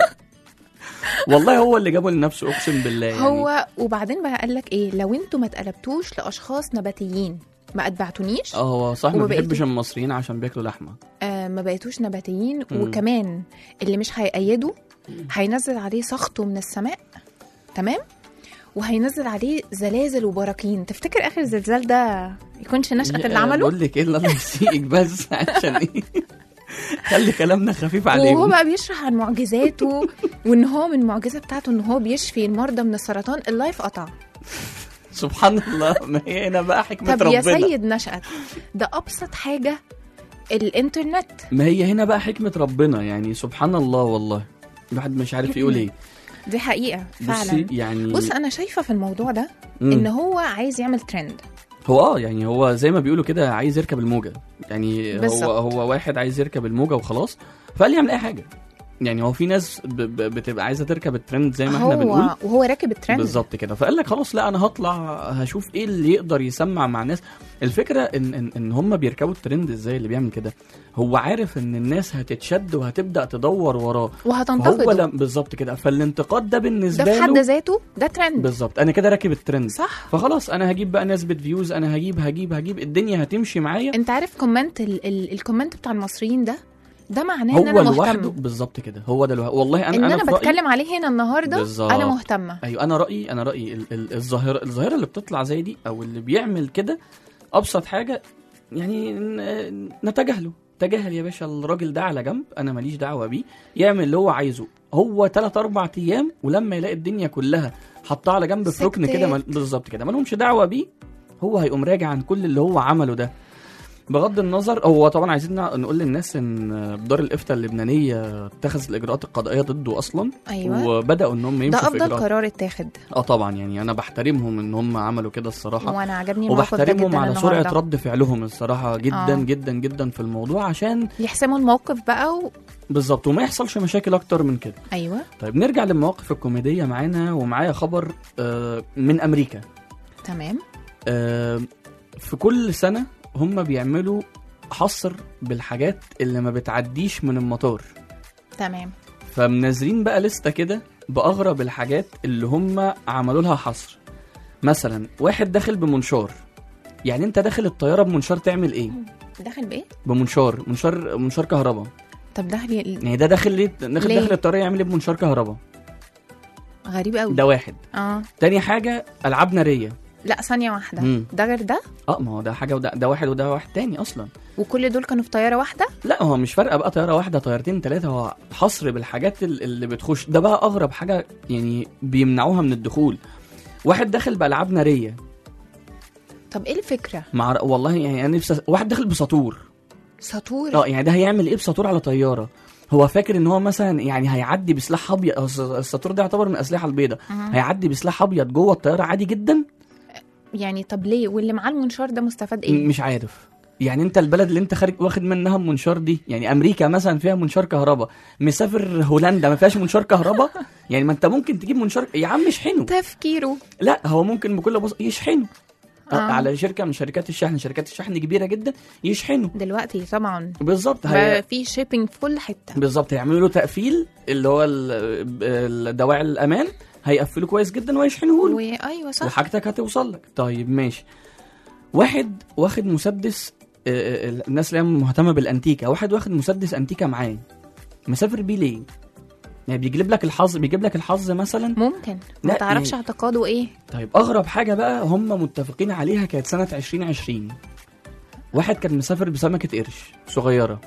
والله هو اللي جابه لنفسه اقسم بالله يعني هو وبعدين بقى قال لك ايه لو انتوا ما اتقلبتوش لاشخاص نباتيين ما اتبعتونيش اه هو صح ما وما بقيتوا- بيحبش المصريين عشان بياكلوا لحمه آه ما بقيتوش نباتيين مم. وكمان اللي مش هيأيده هينزل عليه سخطه من السماء تمام وهينزل عليه زلازل وبراكين تفتكر اخر زلزال ده يكونش نشأة اللي عمله بقول لك ايه الله يسيئك بس عشان ايه خلي كلامنا خفيف وهو عليهم بقى بيشرح عن معجزاته وان هو من المعجزه بتاعته ان هو بيشفي المرضى من السرطان اللايف قطع سبحان الله ما هي هنا بقى حكمه طب يا ربنا سيد نشأت ده ابسط حاجه الانترنت ما هي هنا بقى حكمة ربنا يعني سبحان الله والله الواحد مش عارف يقول ايه دي حقيقه بصي فعلا يعني بص انا شايفه في الموضوع ده مم. ان هو عايز يعمل ترند هو اه يعني هو زي ما بيقولوا كده عايز يركب الموجة يعني بالظبط. هو هو واحد عايز يركب الموجة وخلاص فقال يعمل اي حاجة يعني هو في ناس ب ب بتبقى عايزة تركب الترند زي ما احنا بنقول هو وهو راكب الترند بالظبط كده فقال لك خلاص لا انا هطلع هشوف ايه اللي يقدر يسمع مع الناس الفكره ان ان, إن هم بيركبوا الترند ازاي اللي بيعمل كده هو عارف ان الناس هتتشد وهتبدا تدور وراه فهو وهتنتقده لا بالظبط كده فالانتقاد ده بالنسبه ده في حد له ذاته ده ترند بالظبط انا كده راكب الترند صح فخلاص انا هجيب بقى نسبه فيوز انا هجيب هجيب هجيب الدنيا هتمشي معايا انت عارف كومنت ال ال الكومنت بتاع المصريين ده ده معناه ان هو انا لوحده مهتم بالظبط كده هو ده لوحده والله انا ان انا, انا, في رأيي- بتكلم عليه هنا النهارده بالظبط. انا مهتمه ايوه انا رايي انا رايي ال- ال- الظاهره الظاهره اللي بتطلع زي دي او اللي بيعمل كده ابسط حاجه يعني ن- نتجاهله تجاهل يا باشا الراجل ده على جنب انا ماليش دعوه بيه يعمل اللي هو عايزه هو 3 4 ايام ولما يلاقي الدنيا كلها حطاه على جنب في ركن كده مال- بالظبط كده مالهمش دعوه بيه هو هيقوم راجع عن كل اللي هو عمله ده بغض النظر هو طبعا عايزين نع- نقول للناس ان دار الافتاء اللبنانيه اتخذت الاجراءات القضائيه ضده اصلا ايوه وبداوا ان هم ده يمشوا في افضل اجراءات قرار اتاخد اه طبعا يعني انا بحترمهم ان هم عملوا كده الصراحه وانا عجبني الموقف ده وبحترمهم جدا على سرعه النهارده رد فعلهم الصراحه جدا آه. جدا جدا في الموضوع عشان يحسموا الموقف بقى و... بالظبط وما يحصلش مشاكل اكتر من كده ايوه طيب نرجع للمواقف الكوميديه معانا ومعايا خبر آه، من امريكا تمام آه، في كل سنه هم بيعملوا حصر بالحاجات اللي ما بتعديش من المطار تمام فمنزلين بقى لستة كده بأغرب الحاجات اللي هم عملوا لها حصر مثلا واحد داخل بمنشار يعني انت داخل الطياره بمنشار تعمل ايه داخل بايه بمنشار منشار منشار كهرباء طب داخل ي- يعني ده داخل ليه داخل ليه؟ داخل الطياره يعمل ايه بمنشار كهرباء غريب قوي ده واحد اه تاني حاجه العاب ناريه لا ثانيه واحده مم. ده غير ده اه ما هو ده حاجه وده ده واحد وده واحد تاني اصلا وكل دول كانوا في طياره واحده لا هو مش فارقه بقى طياره واحده طيارتين ثلاثه هو حصر بالحاجات ال- اللي بتخش ده بقى اغرب حاجه يعني بيمنعوها من الدخول واحد داخل بالعاب ناريه طب ايه الفكره مع والله يعني انا نفسي واحد داخل بساطور ساطور اه يعني ده هيعمل ايه بساطور على طياره هو فاكر ان هو مثلا يعني هيعدي بسلاح ابيض أصل الساطور ده يعتبر من الاسلحه البيضاء مهم. هيعدي بسلاح ابيض جوه الطياره عادي جدا يعني طب ليه واللي معاه المنشار ده مستفاد ايه مش عارف يعني انت البلد اللي انت خارج واخد منها المنشار دي يعني امريكا مثلا فيها منشار كهرباء مسافر هولندا ما فيهاش منشار كهرباء يعني ما انت ممكن تجيب منشار يا عم اشحنه تفكيره لا هو ممكن بكل بساطه يشحنه آه. آه. على شركه من شركات الشحن شركات الشحن كبيره جدا يشحنه دلوقتي طبعا بالظبط بقى هي... في شيبينج في كل حته بالظبط هيعملوا له تقفيل اللي هو ال- الدواعي الامان هيقفلوا كويس جدا ويشحنوه له وايوه صح وحاجتك هتوصل لك طيب ماشي واحد واخد مسدس آه، آه، الناس اللي هي مهتمه بالانتيكه واحد واخد مسدس انتيكه معاه مسافر بيه ليه يعني بيجلب لك الحظ بيجيب لك الحظ مثلا ممكن ما لا، تعرفش يعني- اعتقاده ايه طيب اغرب حاجه بقى هم متفقين عليها كانت سنه 2020 واحد كان مسافر بسمكه قرش صغيره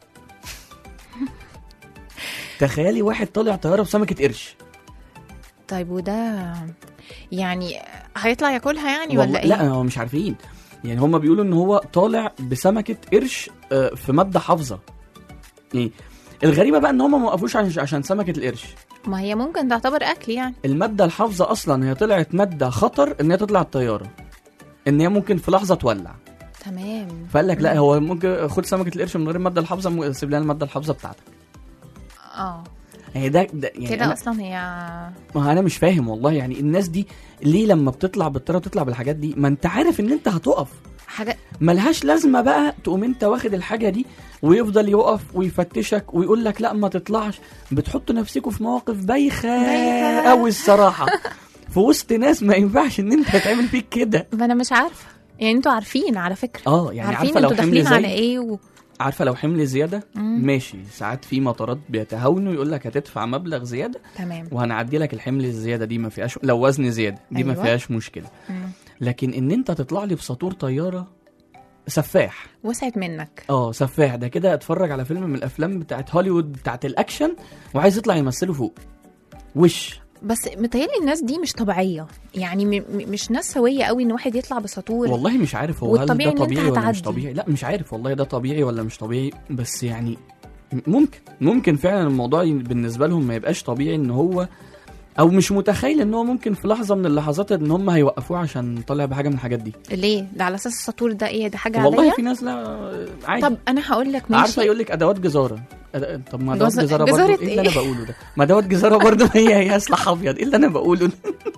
تخيلي واحد طالع طياره بسمكه قرش طيب وده يعني هيطلع ياكلها يعني والله ولا ايه لا هو مش عارفين يعني هم بيقولوا ان هو طالع بسمكه قرش آه، في ماده حافظه يعني الغريبه بقى ان هم ما وقفوش عشان عشان سمكه القرش ما هي ممكن تعتبر اكل يعني الماده الحافظه اصلا هي طلعت ماده خطر ان هي تطلع الطياره ان هي ممكن في لحظه تولع تمام فقال لك لا هو ممكن خد سمكه القرش من غير الماده الحافظه ممكن سيب لنا الماده الحافظه بتاعتك اه يعني ده, ده يعني كده أنا اصلا هي ما انا مش فاهم والله يعني الناس دي ليه لما بتطلع بالطياره وتطلع بالحاجات دي ما انت عارف ان انت هتقف حاجه ملهاش لازمه بقى تقوم انت واخد الحاجه دي ويفضل يقف ويفتشك ويقول لك لا ما تطلعش بتحطوا نفسكم في مواقف بايخه بايخة. قوي الصراحه في وسط ناس ما ينفعش ان انت تعمل فيك كده ما انا مش عارفه يعني انتوا عارفين على فكره اه يعني عارفين عارفه لو انتوا حمل داخلين على زي ايه و... عارفه لو حمل زياده مم. ماشي ساعات في مطارات بيتهاونوا يقول لك هتدفع مبلغ زياده تمام وهنعدي لك الحمل الزياده دي ما فيهاش لو وزن زياده دي ما أيوة. فيهاش مشكله مم. لكن ان انت تطلع لي بساطور طياره سفاح وسعت منك اه سفاح ده كده اتفرج على فيلم من الافلام بتاعت هوليوود بتاعت الاكشن وعايز يطلع يمثله فوق وش بس متهيألي الناس دي مش طبيعيه يعني م... م... مش ناس سويه قوي ان واحد يطلع بساطور والله مش عارف هو هل والطبيعي ده إن أنت طبيعي ولا مش هتعدي. طبيعي لا مش عارف والله ده طبيعي ولا مش طبيعي بس يعني ممكن ممكن فعلا الموضوع ي- بالنسبه لهم ما يبقاش طبيعي ان هو او مش متخيل ان هو ممكن في لحظه من اللحظات ان هم هيوقفوه عشان طالع بحاجه من الحاجات دي ليه ده على اساس الساطور ده ايه ده حاجه والله عاديه في ناس لا عادي طب انا هقول لك ماشي عارفه يقول لك ادوات جزاره أد... طب ما ادوات جز- جزاره برضه جزارة ايه اللي انا إيه؟ بقوله ده ما ادوات جزاره برضه هي هي سلاح ابيض ايه اللي انا بقوله ده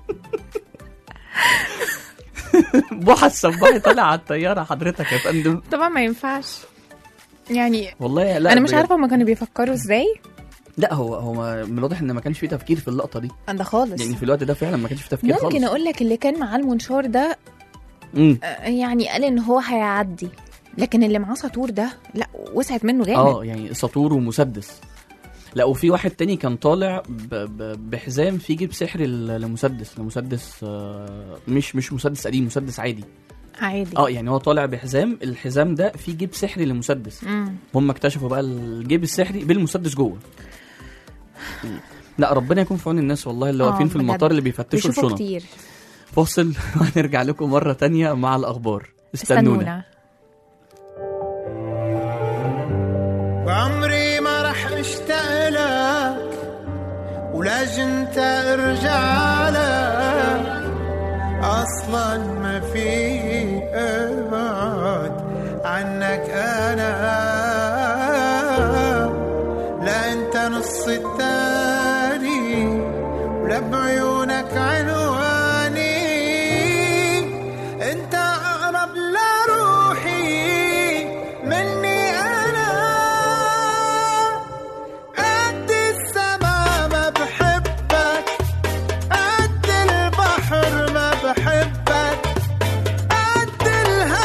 بوحه الصباحي طالع على الطياره حضرتك يا فندم طبعا ما ينفعش يعني والله لا انا مش بجد. عارفه هما كانوا بيفكروا ازاي لا هو هو من الواضح ان ما كانش فيه تفكير في اللقطه دي ده خالص يعني في الوقت ده فعلا ما كانش فيه تفكير خالص ممكن اقول لك اللي كان معاه المنشار ده امم آه، يعني قال ان هو هيعدي لكن اللي معاه ساطور ده لا وسعت منه جامد اه يعني ساطور ومسدس لا وفي واحد تاني كان طالع ب... ب... بحزام فيه جيب سحري ل- لمسدس لمسدس آه، مش مش مسدس قديم مسدس عادي عادي اه يعني هو طالع بحزام الحزام ده فيه جيب سحري لمسدس مم. هم اكتشفوا بقى الجيب السحري بالمسدس جوه لا ربنا يكون في عون الناس والله اللي آه، واقفين في بجد. المطار اللي بيفتشوا بيشوفوا الشنط كتير فاصل وهنرجع لكم مرة تانية مع الأخبار استنونا استنونا وعمري ما رح اشتاق لك ولاجي انت ارجع لك اصلا ما في ابعد عنك انا لا انت نص التاني ولا بعيونك عنواني انت اقرب لروحي مني انا قد السما ما بحبك قد البحر ما بحبك قد الهوى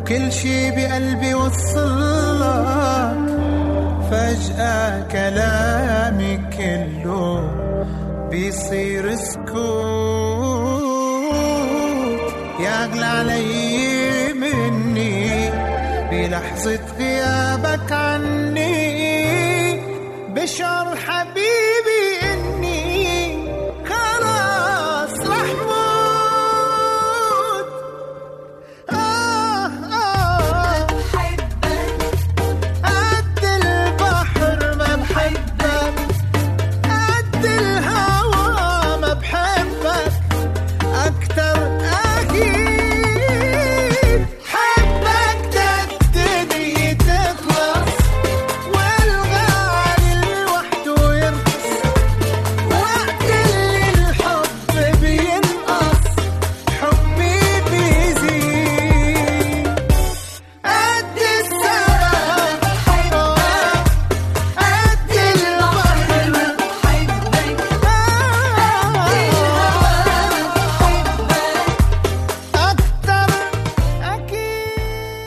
وكل شي بقلبي وصلك فجأة كلامي كله بيصير سكوت يغلى علي مني بلحظة غيابك عني بشعر حبيبي إني خلاص رح موت آه آه قد البحر ما بحبك قد الهوى ما بحبك أكتر أكيد حبك ده الدنيا تخلص والغالي لوحده يرخص وقت اللي الحب بينقص حبي بيزيد قد السما قد البحر أكتر أكيد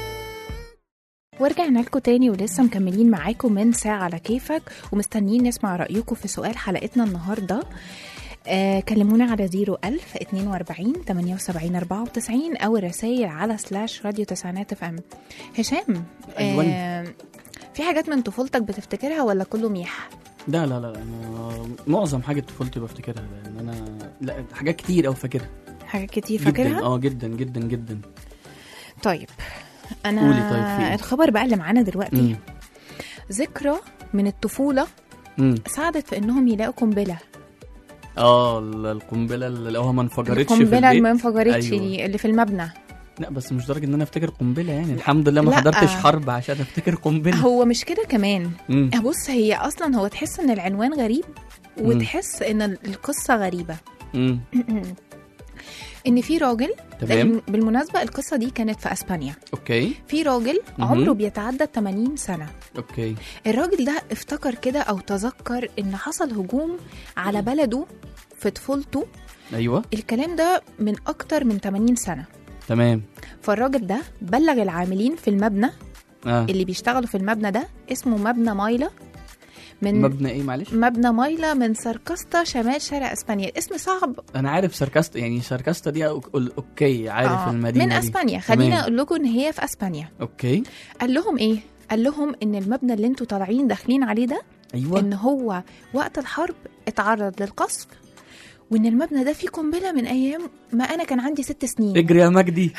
ورجعنا لكم تاني ولسه مكملين معاكم من ساعة على كيفك ومستنيين نسمع رأيكم في سؤال حلقتنا النهاردة آه كلمونا على 01000 42 78 94 أو الرسايل على سلاش راديو تسعينات اف ام هشام أيوان. آه في حاجات من طفولتك بتفتكرها ولا كله ميح؟ لا لا لا انا معظم حاجه طفولتي بفتكرها لان انا لا حاجات كتير قوي فاكرها حاجات كتير جدا فاكرها؟ اه جدا جدا جدا طيب أنا قولي طيب في إيه؟ الخبر بقى اللي معانا دلوقتي مم. ذكرى من الطفولة مم. ساعدت في إنهم يلاقوا قنبلة اه ال- القنبله اللي هو ما انفجرتش في القنبلة اللي البيت ما انفجرتش أيوة. دي اللي في المبنى لا بس مش درجه ان انا افتكر قنبله يعني الحمد لله ما لا. حضرتش حرب عشان افتكر قنبله هو مش كده كمان مم. بص هي اصلا هو تحس ان العنوان غريب وتحس ان ال- القصه غريبه مم. ان في راجل تمام لأن بالمناسبه القصه دي كانت في اسبانيا اوكي في راجل مهم. عمره بيتعدى 80 سنه اوكي الراجل ده افتكر كده او تذكر ان حصل هجوم على بلده في طفولته ايوه الكلام ده من اكتر من 80 سنه تمام فالراجل ده بلغ العاملين في المبنى اه اللي بيشتغلوا في المبنى ده اسمه مبنى مايلا من مبنى ايه معلش مبنى مايلا من ساركاستا شمال شرق اسبانيا اسم صعب انا عارف ساركاستا يعني ساركاستا دي أوك- اوكي عارف آه، المدينه من دي. اسبانيا خلينا تمام. اقول لكم ان هي في اسبانيا اوكي قال لهم ايه قال لهم ان المبنى اللي انتوا طالعين داخلين عليه ده ايوه ان هو وقت الحرب اتعرض للقصف وان المبنى ده فيه قنبله من ايام ما انا كان عندي ست سنين اجري يا مجدي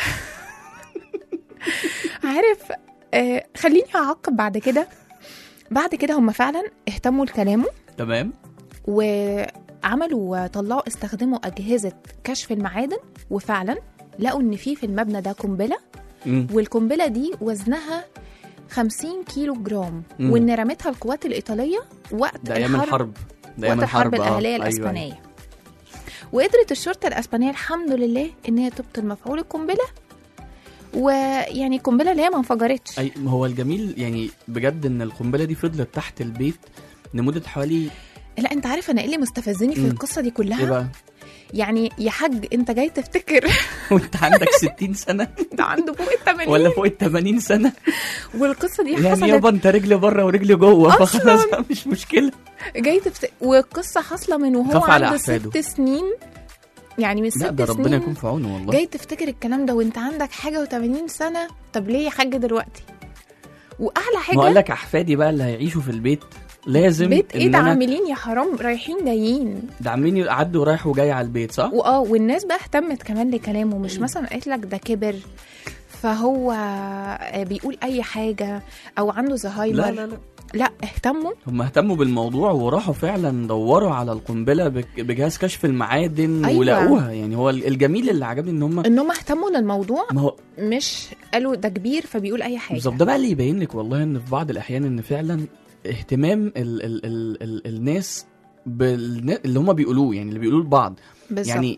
عارف آه خليني اعقب بعد كده بعد كده هم فعلا اهتموا لكلامه تمام وعملوا طلعوا استخدموا اجهزه كشف المعادن وفعلا لقوا ان في في المبنى ده قنبله مم. والقنبله دي وزنها 50 كيلو جرام مم. وان رمتها القوات الايطاليه وقت ده ايام الحرب ده ايام وقت الحرب آه. الاهليه أيوة، الاسبانيه وقدرت الشرطه الاسبانيه الحمد لله ان هي تبطل مفعول القنبله ويعني القنبله اللي هي ما انفجرتش اي ما هو الجميل يعني بجد ان القنبله دي فضلت تحت البيت لمده حوالي لا انت عارف انا ايه اللي مستفزني في مم. القصه دي ايه كلها بقى يعني يا حاج انت جاي تفتكر وانت عندك 60 سنه ده عنده فوق ال 80 ولا فوق ال 80 سنه والقصه دي يعني حصلت يابا انت رجلي بره ورجلي جوه أصلاً. فخلاص بقى مش مشكله جاي تفتكر والقصه حاصله من وهو خاف على عنده أحفاده. ست سنين يعني من ست لا ده سنين ربنا يكون في عونه والله جاي تفتكر الكلام ده وانت عندك حاجه و80 سنه طب ليه يا حاج دلوقتي واحلى ما اقول حاجه لك احفادي بقى اللي هيعيشوا في البيت لازم بيت ايه إن ده أنا- عاملين يا حرام رايحين جايين ده عاملين يعدوا رايح وجاي على البيت صح؟ واه والناس بقى اهتمت كمان لكلامه مش مثلا قالت لك ده كبر فهو بيقول اي حاجه او عنده زهايمر لا لا لا لا اهتموا هم اهتموا بالموضوع وراحوا فعلا دوروا على القنبله بج- بجهاز كشف المعادن أيوة. ولقوها يعني هو الجميل اللي عجبني ان هم ان هم اهتموا للموضوع ما هو مش قالوا ده كبير فبيقول اي حاجه بالظبط ده بقى اللي يبين لك والله ان في بعض الاحيان ان فعلا اهتمام ال ال ال ال الناس بالن- اللي هم بيقولوه يعني اللي بيقولوه لبعض بالظبط يعني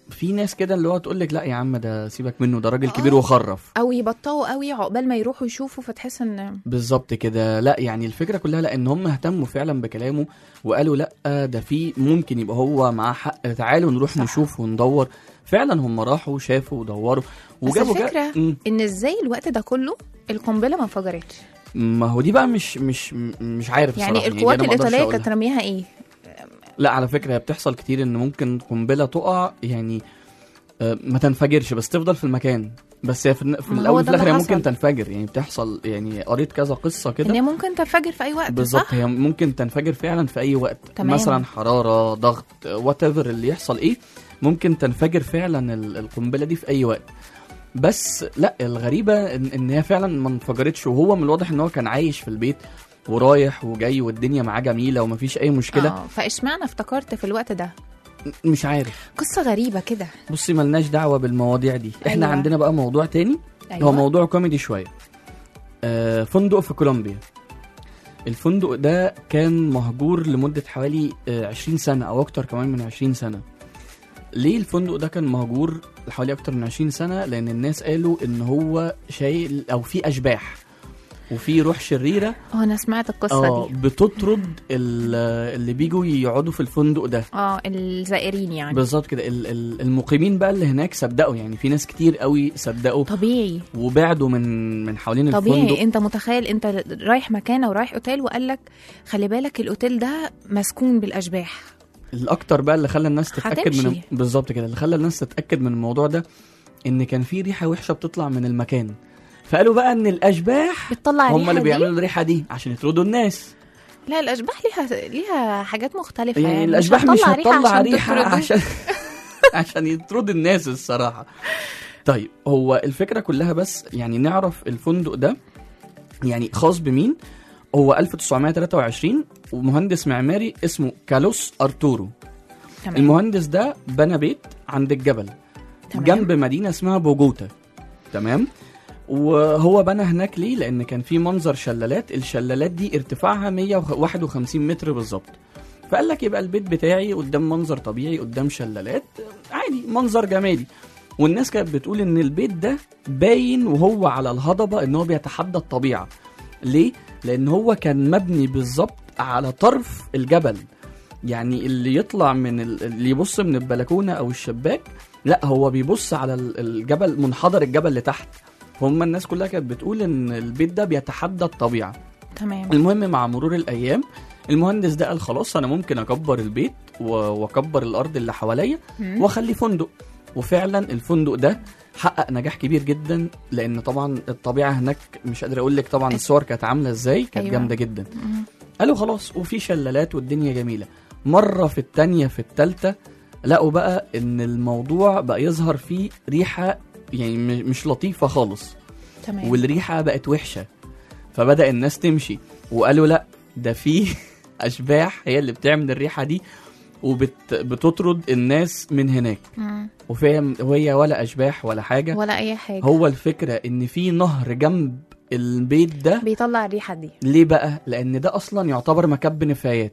في ناس كده اللي هو تقول لك لا يا عم ده سيبك منه ده راجل آه. كبير وخرف او يبطئوا قوي عقبال ما يروحوا يشوفوا فتحس ان بالظبط كده لا يعني الفكره كلها لا ان هم اهتموا فعلا بكلامه وقالوا لا ده في ممكن يبقى هو معاه حق تعالوا نروح صح. نشوف وندور فعلا هم راحوا شافوا ودوروا بس وجابوا جا- الفكرة مم. ان ازاي الوقت ده كله القنبله ما انفجرتش ما هو دي بقى مش مش مش عارف يعني صراحة، دي القوات أنا ما أقدرش الايطاليه أقولها. كانت رميها ايه لا على فكره هي بتحصل كتير ان ممكن قنبله تقع يعني آه، ما تنفجرش بس تفضل في المكان بس هي في, الن- في ما هو الاول ده وفي الاخر هي اللي ممكن حصل. تنفجر يعني بتحصل يعني قريت كذا قصه ان كده هي ممكن تنفجر في اي وقت بالظبط صح؟ هي ممكن تنفجر فعلا في اي وقت تمام. مثلا حراره ضغط وات ايفر اللي يحصل ايه ممكن تنفجر فعلا ال- القنبله دي في اي وقت بس لا الغريبه ان, إن هي فعلا ما انفجرتش وهو من الواضح ان هو كان عايش في البيت ورايح وجاي والدنيا معاه جميله ومفيش اي مشكله اه فاشمعنى افتكرت في الوقت ده مش عارف قصه غريبه كده بصي ملناش دعوه بالمواضيع دي احنا أيوة. عندنا بقى موضوع تاني أيوة. هو موضوع كوميدي شويه آه فندق في كولومبيا الفندق ده كان مهجور لمدة حوالي آه 20 سنة أو أكتر كمان من 20 سنة ليه الفندق ده كان مهجور لحوالي أكتر من 20 سنة لأن الناس قالوا إن هو شايل أو في أشباح وفي روح شريرة اه انا سمعت القصه اه دي بتطرد ال- اللي بيجوا يقعدوا في الفندق ده اه الزائرين يعني بالظبط كده ال- ال- المقيمين بقى اللي هناك صدقوا يعني في ناس كتير قوي صدقوا طبيعي وبعدوا من من حوالين طبيعي الفندق انت متخيل انت رايح مكان او رايح اوتيل وقال لك خلي بالك الاوتيل ده مسكون بالاشباح الاكتر بقى اللي خلى الناس تتاكد من هتمشي. بالظبط كده اللي خلى الناس تتاكد من الموضوع ده ان كان في ريحه وحشه بتطلع من المكان فقالوا بقى ان الاشباح بتطلع هم الريحة اللي دي؟ بيعملوا الريحه دي عشان يطردوا الناس لا الاشباح ليها ليها حاجات مختلفه يعني يعني الاشباح مش هتطلع عشان ريحه تطردهم. عشان عشان يطرد الناس الصراحه طيب هو الفكره كلها بس يعني نعرف الفندق ده يعني خاص بمين هو 1923 ومهندس معماري اسمه كالوس ارتورو تمام. المهندس ده بنى بيت عند الجبل تمام. جنب مدينه اسمها بوجوتا تمام وهو بنى هناك ليه لان كان في منظر شلالات الشلالات دي ارتفاعها 151 متر بالظبط فقال لك يبقى البيت بتاعي قدام منظر طبيعي قدام شلالات عادي منظر جمالي والناس كانت بتقول ان البيت ده باين وهو على الهضبه ان هو بيتحدى الطبيعه ليه لان هو كان مبني بالظبط على طرف الجبل يعني اللي يطلع من ال... اللي يبص من البلكونه او الشباك لا هو بيبص على ال- الجبل منحدر الجبل لتحت هم الناس كلها كانت بتقول ان البيت ده بيتحدى الطبيعه تمام المهم مع مرور الايام المهندس ده قال خلاص انا ممكن اكبر البيت و- واكبر الارض اللي حواليا مم. واخلي فندق وفعلا الفندق ده حقق نجاح كبير جدا لان طبعا الطبيعه هناك مش قادر اقول لك طبعا الصور كانت عامله ازاي كانت أيوة. جامده جدا مم. قالوا خلاص وفي شلالات والدنيا جميله مره في التانية في التالتة لقوا بقى ان الموضوع بقى يظهر فيه ريحه يعني م- مش لطيفه خالص تمام والريحه بقت وحشه فبدا الناس تمشي وقالوا لا ده في اشباح هي اللي بتعمل الريحه دي وبتطرد الناس من هناك مم. وفي وهي ولا اشباح ولا حاجه ولا اي حاجه هو الفكره ان في نهر جنب البيت ده بيطلع الريحه دي ليه بقى لان ده اصلا يعتبر مكب نفايات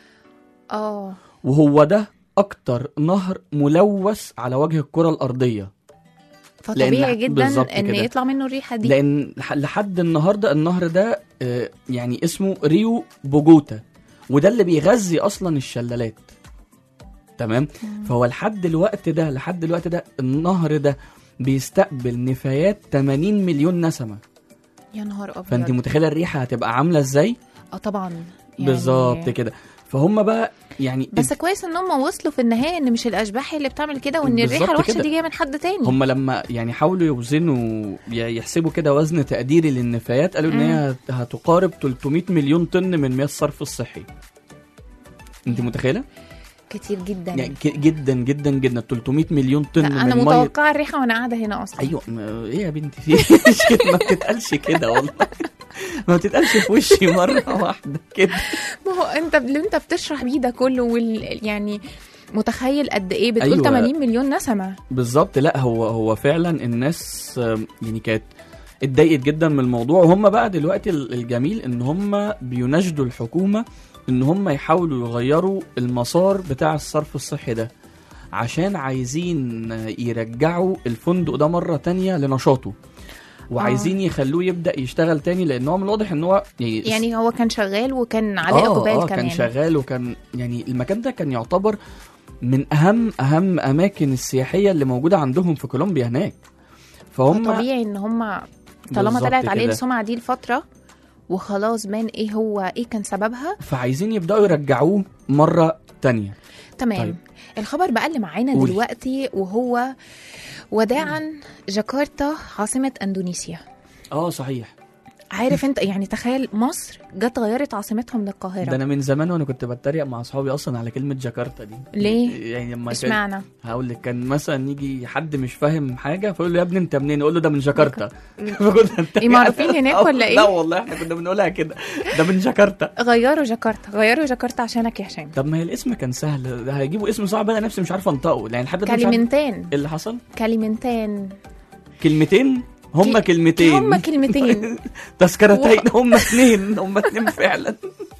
اه وهو ده اكتر نهر ملوث على وجه الكره الارضيه فطبيعي لأن- جدا بالظبط ان كده. يطلع منه الريحه دي لان لح- لحد النهارده النهر ده آه، يعني اسمه ريو بوجوتا وده اللي بيغذي اصلا الشلالات تمام فهو لحد الوقت ده لحد الوقت ده النهر ده بيستقبل نفايات 80 مليون نسمه يا نهار ابيض فانت متخيله الريحه هتبقى عامله ازاي اه طبعا يعني بالظبط كده فهم بقى يعني بس كويس ان هم وصلوا في النهايه ان مش الاشباح هي اللي بتعمل كده وان بالظبط الريحه الوحشه كده. دي جايه من حد تاني هم لما يعني حاولوا يوزنوا ي- يحسبوا كده وزن تقديري للنفايات قالوا ان هي هت- هتقارب 300 مليون طن من مياه الصرف الصحي انت متخيله كتير جدا يعني ك- جدا جدا جدا 300 مليون طن لا من انا ميه متوقعه الريحه وانا قاعده هنا اصلا ايوه ما- ايه يا بنتي في مش كده ما بتتقالش كده والله ما بتتقالش في وشي مره واحده كده ما هو انت اللي انت بتشرح بيه ده كله وال يعني متخيل قد ايه بتقول أيوة. 80 مليون نسمه بالظبط لا هو هو فعلا الناس آم، يعني كانت اتضايقت جدا من الموضوع وهم بقى دلوقتي ال- الجميل ان هم بيناشدوا الحكومه ان هم يحاولوا يغيروا المسار بتاع الصرف الصحي ده عشان عايزين يرجعوا الفندق ده مره تانية لنشاطه وعايزين يخلوه يبدا يشتغل تاني لان هو من الواضح ان هو يعني يعني هو كان شغال وكان عليه اقبال آه كمان كان شغال وكان يعني المكان ده كان يعتبر من اهم اهم اماكن السياحيه اللي موجوده عندهم في كولومبيا هناك فهم طبيعي ان هم طالما بالظبط طلعت عليه كده. السمعه دي لفتره وخلاص بان ايه هو ايه كان سببها فعايزين يبداوا يرجعوه مره تانية تمام طيب. طيب. الخبر بقى اللي معانا قولي. دلوقتي وهو وداعا جاكرتا عاصمه اندونيسيا اه صحيح عارف انت يعني تخيل مصر جت غيرت عاصمتهم للقاهره ده انا من زمان وانا كنت بتريق مع اصحابي اصلا على كلمه جاكرتا دي ليه؟ يعني لما كان- اشمعنى هقول لك كان مثلا يجي حد مش فاهم حاجه فيقول له يا ابني انت منين؟ يقول له ده من جاكرتا فكنا نتريق إيه، معروفين هناك آه، ولا إيه؟ لا والله احنا كنا بنقولها كده ده من جاكرتا غيروا جاكرتا غيروا جاكرتا عشانك يا هشام طب ما هي الاسم كان سهل ده هيجيبوا اسم صعب انا نفسي مش عارف انطقه يعني لحد دلوقتي مش عارف كلمتين ايه اللي حصل كلمتين كلمتين هم ك- كلمتين هم كلمتين تذكرتين هم اتنين هم اتنين فعلا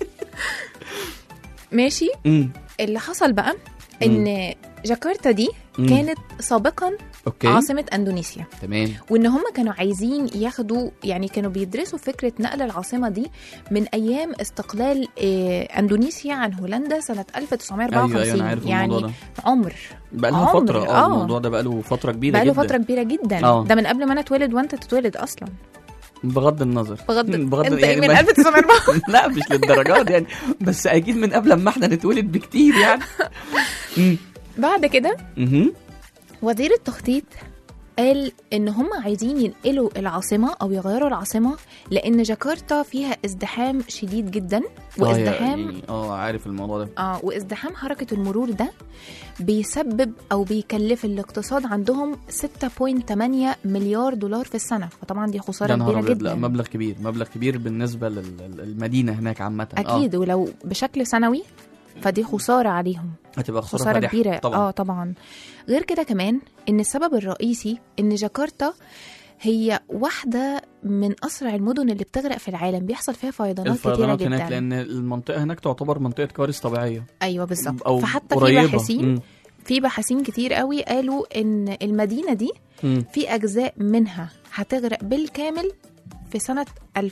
ماشي امم اللي حصل بقى ان جاكرتا دي مم. كانت سابقا اوكي عاصمة اندونيسيا تمام وان هم كانوا عايزين ياخدوا يعني كانوا بيدرسوا فكرة نقل العاصمة دي من ايام استقلال آه، اندونيسيا عن هولندا سنة 1954 ايوه ايوه انا عارف يعني الموضوع ده عمر بقى لها عمر، فتره اه آه. الموضوع ده بقى له فتره كبيره بقاله جدا فترة كبيرة جدا آه. ده من قبل ما انا اتولد وانت تتولد اصلا بغض النظر بغض بغض انت يعني من ما- 1904 لا مش للدرجات يعني بس اكيد من قبل ما احنا نتولد بكتير يعني مم. بعد كده مهم. وزير التخطيط قال ان هم عايزين ينقلوا العاصمه او يغيروا العاصمه لان جاكرتا فيها ازدحام شديد جدا آه، وازدحام يعني اه عارف الموضوع ده اه وازدحام حركه المرور ده بيسبب او بيكلف الاقتصاد عندهم 6.8 مليار دولار في السنه فطبعا دي خساره يا نهار كبيره ابيض جدا لا مبلغ كبير مبلغ كبير بالنسبه لل- للمدينه هناك عامه آه. اكيد ولو بشكل سنوي فدي خساره عليهم هتبقى خساره, خساره فادحة. كبيره طبعا اه طبعا غير كده كمان ان السبب الرئيسي ان جاكرتا هي واحده من اسرع المدن اللي بتغرق في العالم بيحصل فيها فيضانات كتيره الفيضانات جدا هناك لان المنطقه هناك تعتبر منطقه كوارث طبيعيه ايوه بالظبط او فحتى في قريبة. باحثين مم. في باحثين كتير قوي قالوا ان المدينه دي مم. في اجزاء منها هتغرق بالكامل في سنه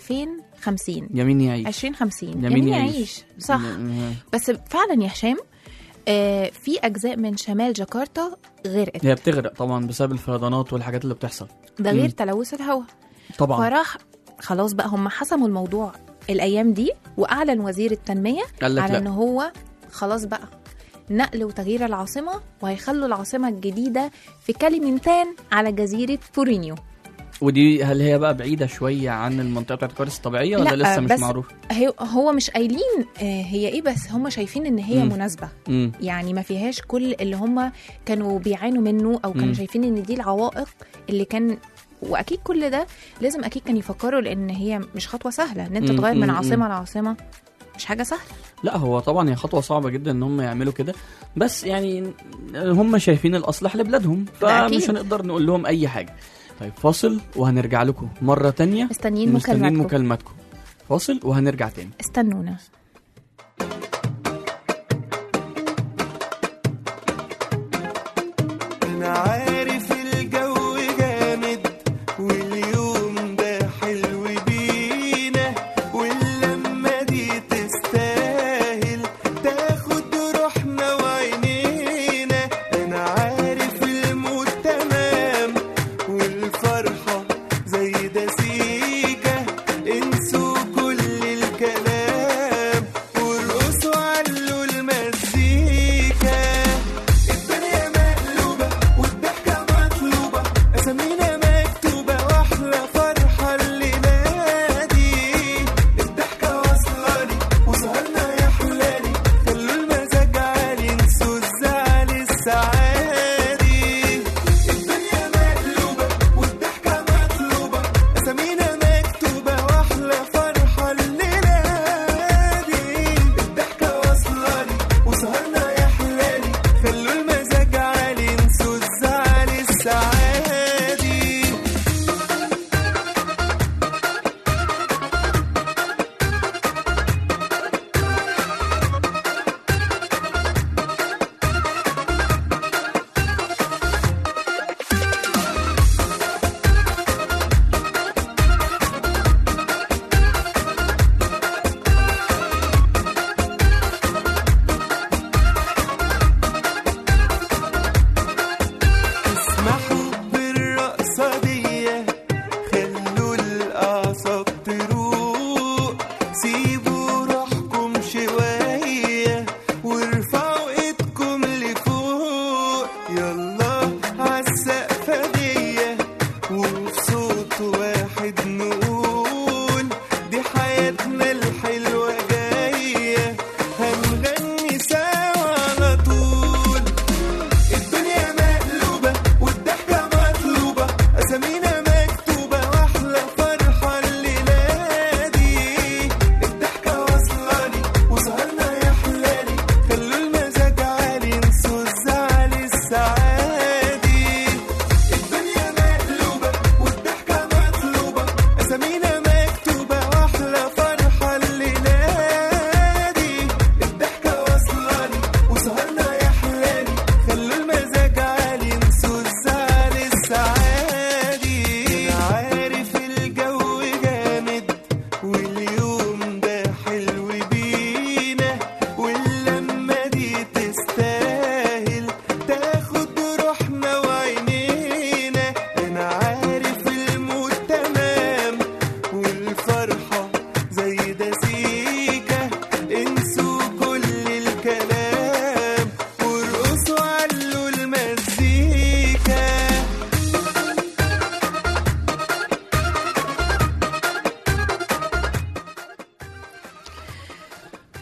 2050 يمين يعيش 2050 يمين يمين يعيش. يعيش صح مم. بس فعلا يا هشام آه في اجزاء من شمال جاكرتا غرقت هي بتغرق طبعا بسبب الفيضانات والحاجات اللي بتحصل ده غير مم. تلوث الهواء طبعا فراح خلاص بقى هم حسموا الموضوع الايام دي واعلن وزير التنميه قال لك على ان لا هو خلاص بقى نقل وتغيير العاصمه وهيخلوا العاصمه الجديده في كاليمنتان على جزيره بورينيو ودي هل هي بقى بعيده شويه عن المنطقه بتاعت الكوارث الطبيعيه ولا لا، لسه مش بس- معروف هي- هو مش قايلين آه، هي ايه بس هم شايفين ان هي مم. مناسبه مم. يعني ما فيهاش كل اللي هم كانوا بيعانوا منه او كانوا مم. شايفين ان دي العوائق اللي كان واكيد كل ده لازم اكيد كان يفكروا لان هي مش خطوه سهله ان انت مم، تغير من مم، عاصمه لعاصمه مش حاجه سهله لا هو طبعا هي خطوه صعبه جدا ان هم يعملوا كده بس يعني هم شايفين الاصلح لبلادهم ده أكيد. فمش هنقدر نقول لهم اي حاجه طيب فاصل وهنرجع لكم مره تانية مستنيين مستنيين مكالماتكم مكالماتكم فاصل وهنرجع تاني استنونا انا عارف الجو جامد واليوم ده حلو بينا واللمة دي تستاهل تاخد روحنا وعينينا انا عارف المود تمام والفرحة زي ده سيكة انسوا كل الكلام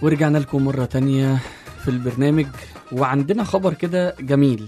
ورجعنا لكم مرة تانية في البرنامج وعندنا خبر كده جميل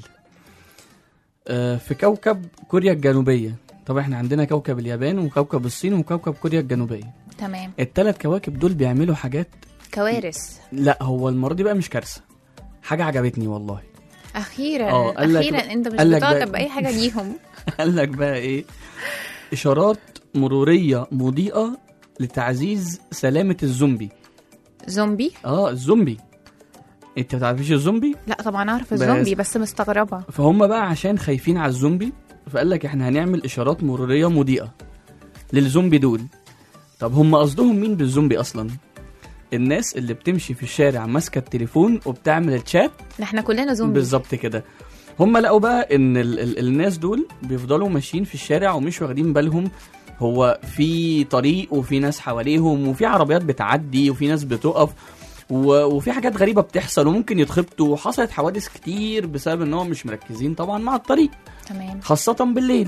آه، في كوكب كوريا الجنوبية طبعا احنا عندنا كوكب اليابان وكوكب الصين وكوكب كوريا الجنوبية تمام التلات كواكب دول بيعملوا حاجات كوارث لا هو المرة دي بقى مش كارثة حاجة عجبتني والله اخيرا آه، قال لك اخيرا بقى- انت مش قال لك بتعجب بقى- باي حاجه ليهم قال لك بقى ايه اشارات مرورية مضيئة لتعزيز سلامة الزومبي زومبي اه الزومبي انت ما تعرفيش الزومبي لا طبعا اعرف بس- الزومبي بس مستغربه فهم بقى عشان خايفين على الزومبي فقال لك احنا هنعمل اشارات مروريه مضيئه للزومبي دول طب هم قصدهم مين بالزومبي اصلا الناس اللي بتمشي في الشارع ماسكه التليفون وبتعمل الشات احنا كلنا زومبي بالظبط كده هم لقوا بقى ان ال ال الناس دول بيفضلوا ماشيين في الشارع ومش واخدين بالهم هو في طريق وفي ناس حواليهم وفي عربيات بتعدي وفي ناس بتقف و- وفي حاجات غريبه بتحصل وممكن يتخبطوا وحصلت حوادث كتير بسبب ان هم مش مركزين طبعا مع الطريق تمام خاصه بالليل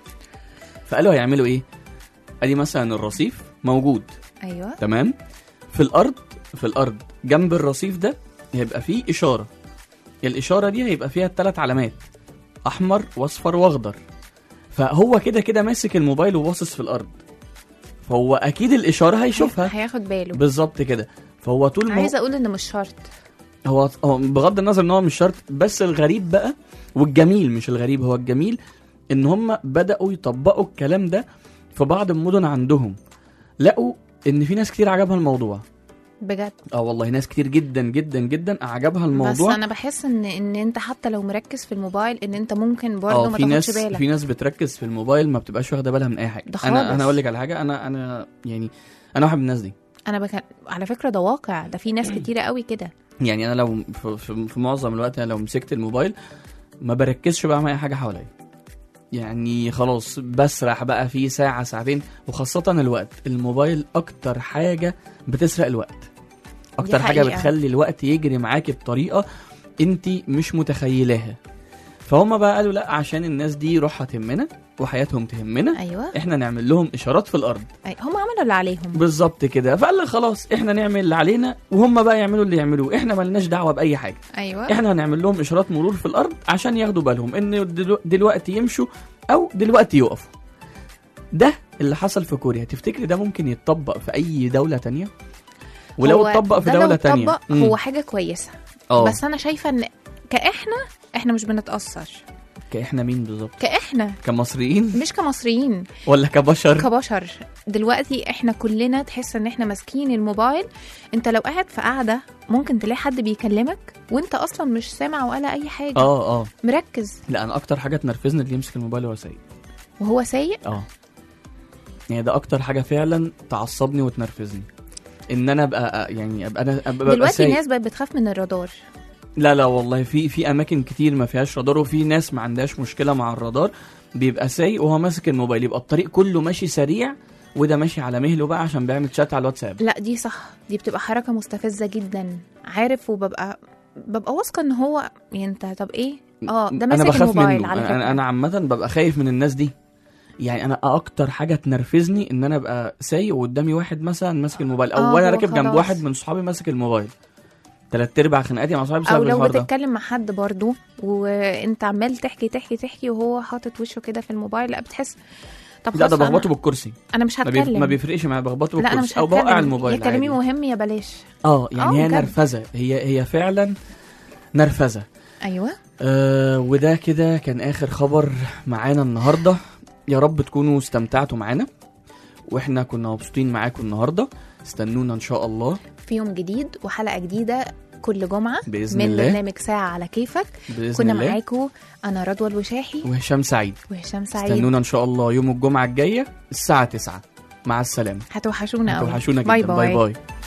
فقالوا هيعملوا ايه ادي مثلا الرصيف موجود ايوه تمام في الارض في الارض جنب الرصيف ده هيبقى فيه اشاره الاشاره دي هيبقى فيها الثلاث علامات احمر واصفر واخضر فهو كده كده ماسك الموبايل وباصص في الارض فهو اكيد الاشاره هيشوفها هياخد باله بالظبط كده فهو طول ما هو- عايزه اقول ان مش شرط هو هو بغض النظر ان هو مش شرط بس الغريب بقى والجميل مش الغريب هو الجميل ان هم بداوا يطبقوا الكلام ده في بعض المدن عندهم لقوا ان في ناس كتير عجبها الموضوع بجد اه والله ناس كتير جدا جدا جدا اعجبها بس الموضوع انا بحس ان ان انت حتى لو مركز في الموبايل ان انت ممكن برضه اه ما في تاخدش ناس بالك في ناس بتركز في الموبايل ما بتبقاش واخده بالها من اي حاجه ده انا خالص. انا اقول لك على حاجه انا انا يعني انا واحد من الناس دي انا بك... على فكره ده واقع ده في ناس كتيره قوي كده يعني انا لو في, في, في معظم الوقت انا لو مسكت الموبايل ما بركزش بقى مع اي حاجه حواليا يعني خلاص بسرح بقى في ساعه ساعتين وخاصه الوقت الموبايل اكتر حاجه بتسرق الوقت اكتر حاجه حقيقة. بتخلي الوقت يجري معاكي بطريقه انت مش متخيلاها فهم بقى قالوا لا عشان الناس دي روحها تهمنا وحياتهم تهمنا ايوه احنا نعمل لهم اشارات في الارض أي. هم عملوا اللي عليهم بالظبط كده فقال لك خلاص احنا نعمل اللي علينا وهم بقى يعملوا اللي يعملوه احنا ملناش دعوه باي حاجه ايوه احنا هنعمل لهم اشارات مرور في الارض عشان ياخدوا بالهم ان دلو- دلوقتي يمشوا او دلوقتي يقفوا ده اللي حصل في كوريا تفتكري ده ممكن يتطبق في اي دوله تانية ولو هو اتطبق في ده لو دوله تانية اتطبق مم. هو حاجه كويسه اه بس انا شايفه ان كاحنا احنا مش بنتاثر احنا مين بالظبط كاحنا كمصريين مش كمصريين ولا كبشر كبشر دلوقتي احنا كلنا تحس ان احنا ماسكين الموبايل انت لو قاعد في قاعده ممكن تلاقي حد بيكلمك وانت اصلا مش سامع ولا اي حاجه اه اه مركز لا انا اكتر حاجه تنرفزني اللي يمسك الموبايل وهو سايق وهو سايق اه يعني ده اكتر حاجه فعلا تعصبني وتنرفزني ان انا ابقى يعني ابقى انا ابقى ببقى دلوقتي سايق. الناس بقت بتخاف من الرادار لا لا والله في في اماكن كتير ما فيهاش رادار وفي ناس ما عندهاش مشكله مع الرادار بيبقى سايق وهو ماسك الموبايل يبقى الطريق كله ماشي سريع وده ماشي على مهله بقى عشان بيعمل شات على الواتساب لا دي صح دي بتبقى حركه مستفزه جدا عارف وببقى ببقى واثقه ان هو يعني انت طب ايه اه ده انا ماسك بخاف الموبايل منه على انا فكره انا, أنا عامه ببقى خايف من الناس دي يعني انا اكتر حاجه تنرفزني ان انا ابقى سايق وقدامي واحد مثلا ماسك الموبايل او آه، انا هو راكب جنب خلاص. واحد من صحابي ماسك الموبايل تلات ارباع خناقاتي مع صحابي او بسبب لو الحوار ده بتتكلم مع حد برضو وانت عمال تحكي تحكي تحكي وهو حاطط وشه كده في الموبايل لا بتحس طب لا ده خلاص أنا- بخبطه بالكرسي انا مش ما, بيف... هتكلم ما بيفرقش معايا بخبطه لا انا بالكرسي مش او بوقع هتكلم الموبايل يا كلامي عادي. مهم يا بلاش اه يعني آه، هي بجد. نرفزه هي هي فعلا نرفزه ايوه آه وده كده كان اخر خبر معانا النهارده يا رب تكونوا استمتعتوا معانا واحنا كنا مبسوطين معاكم النهارده استنونا ان شاء الله في يوم جديد وحلقه جديده كل جمعه باذن من الله برنامج ساعه على كيفك باذن كنا الله معاكم انا رضوى الوشاحي وهشام سعيد وهشام سعيد استنونا ان شاء الله يوم الجمعه الجايه الساعه 9 مع السلامه هتوحشونا قوي توحشونا جدا باي باي باي باي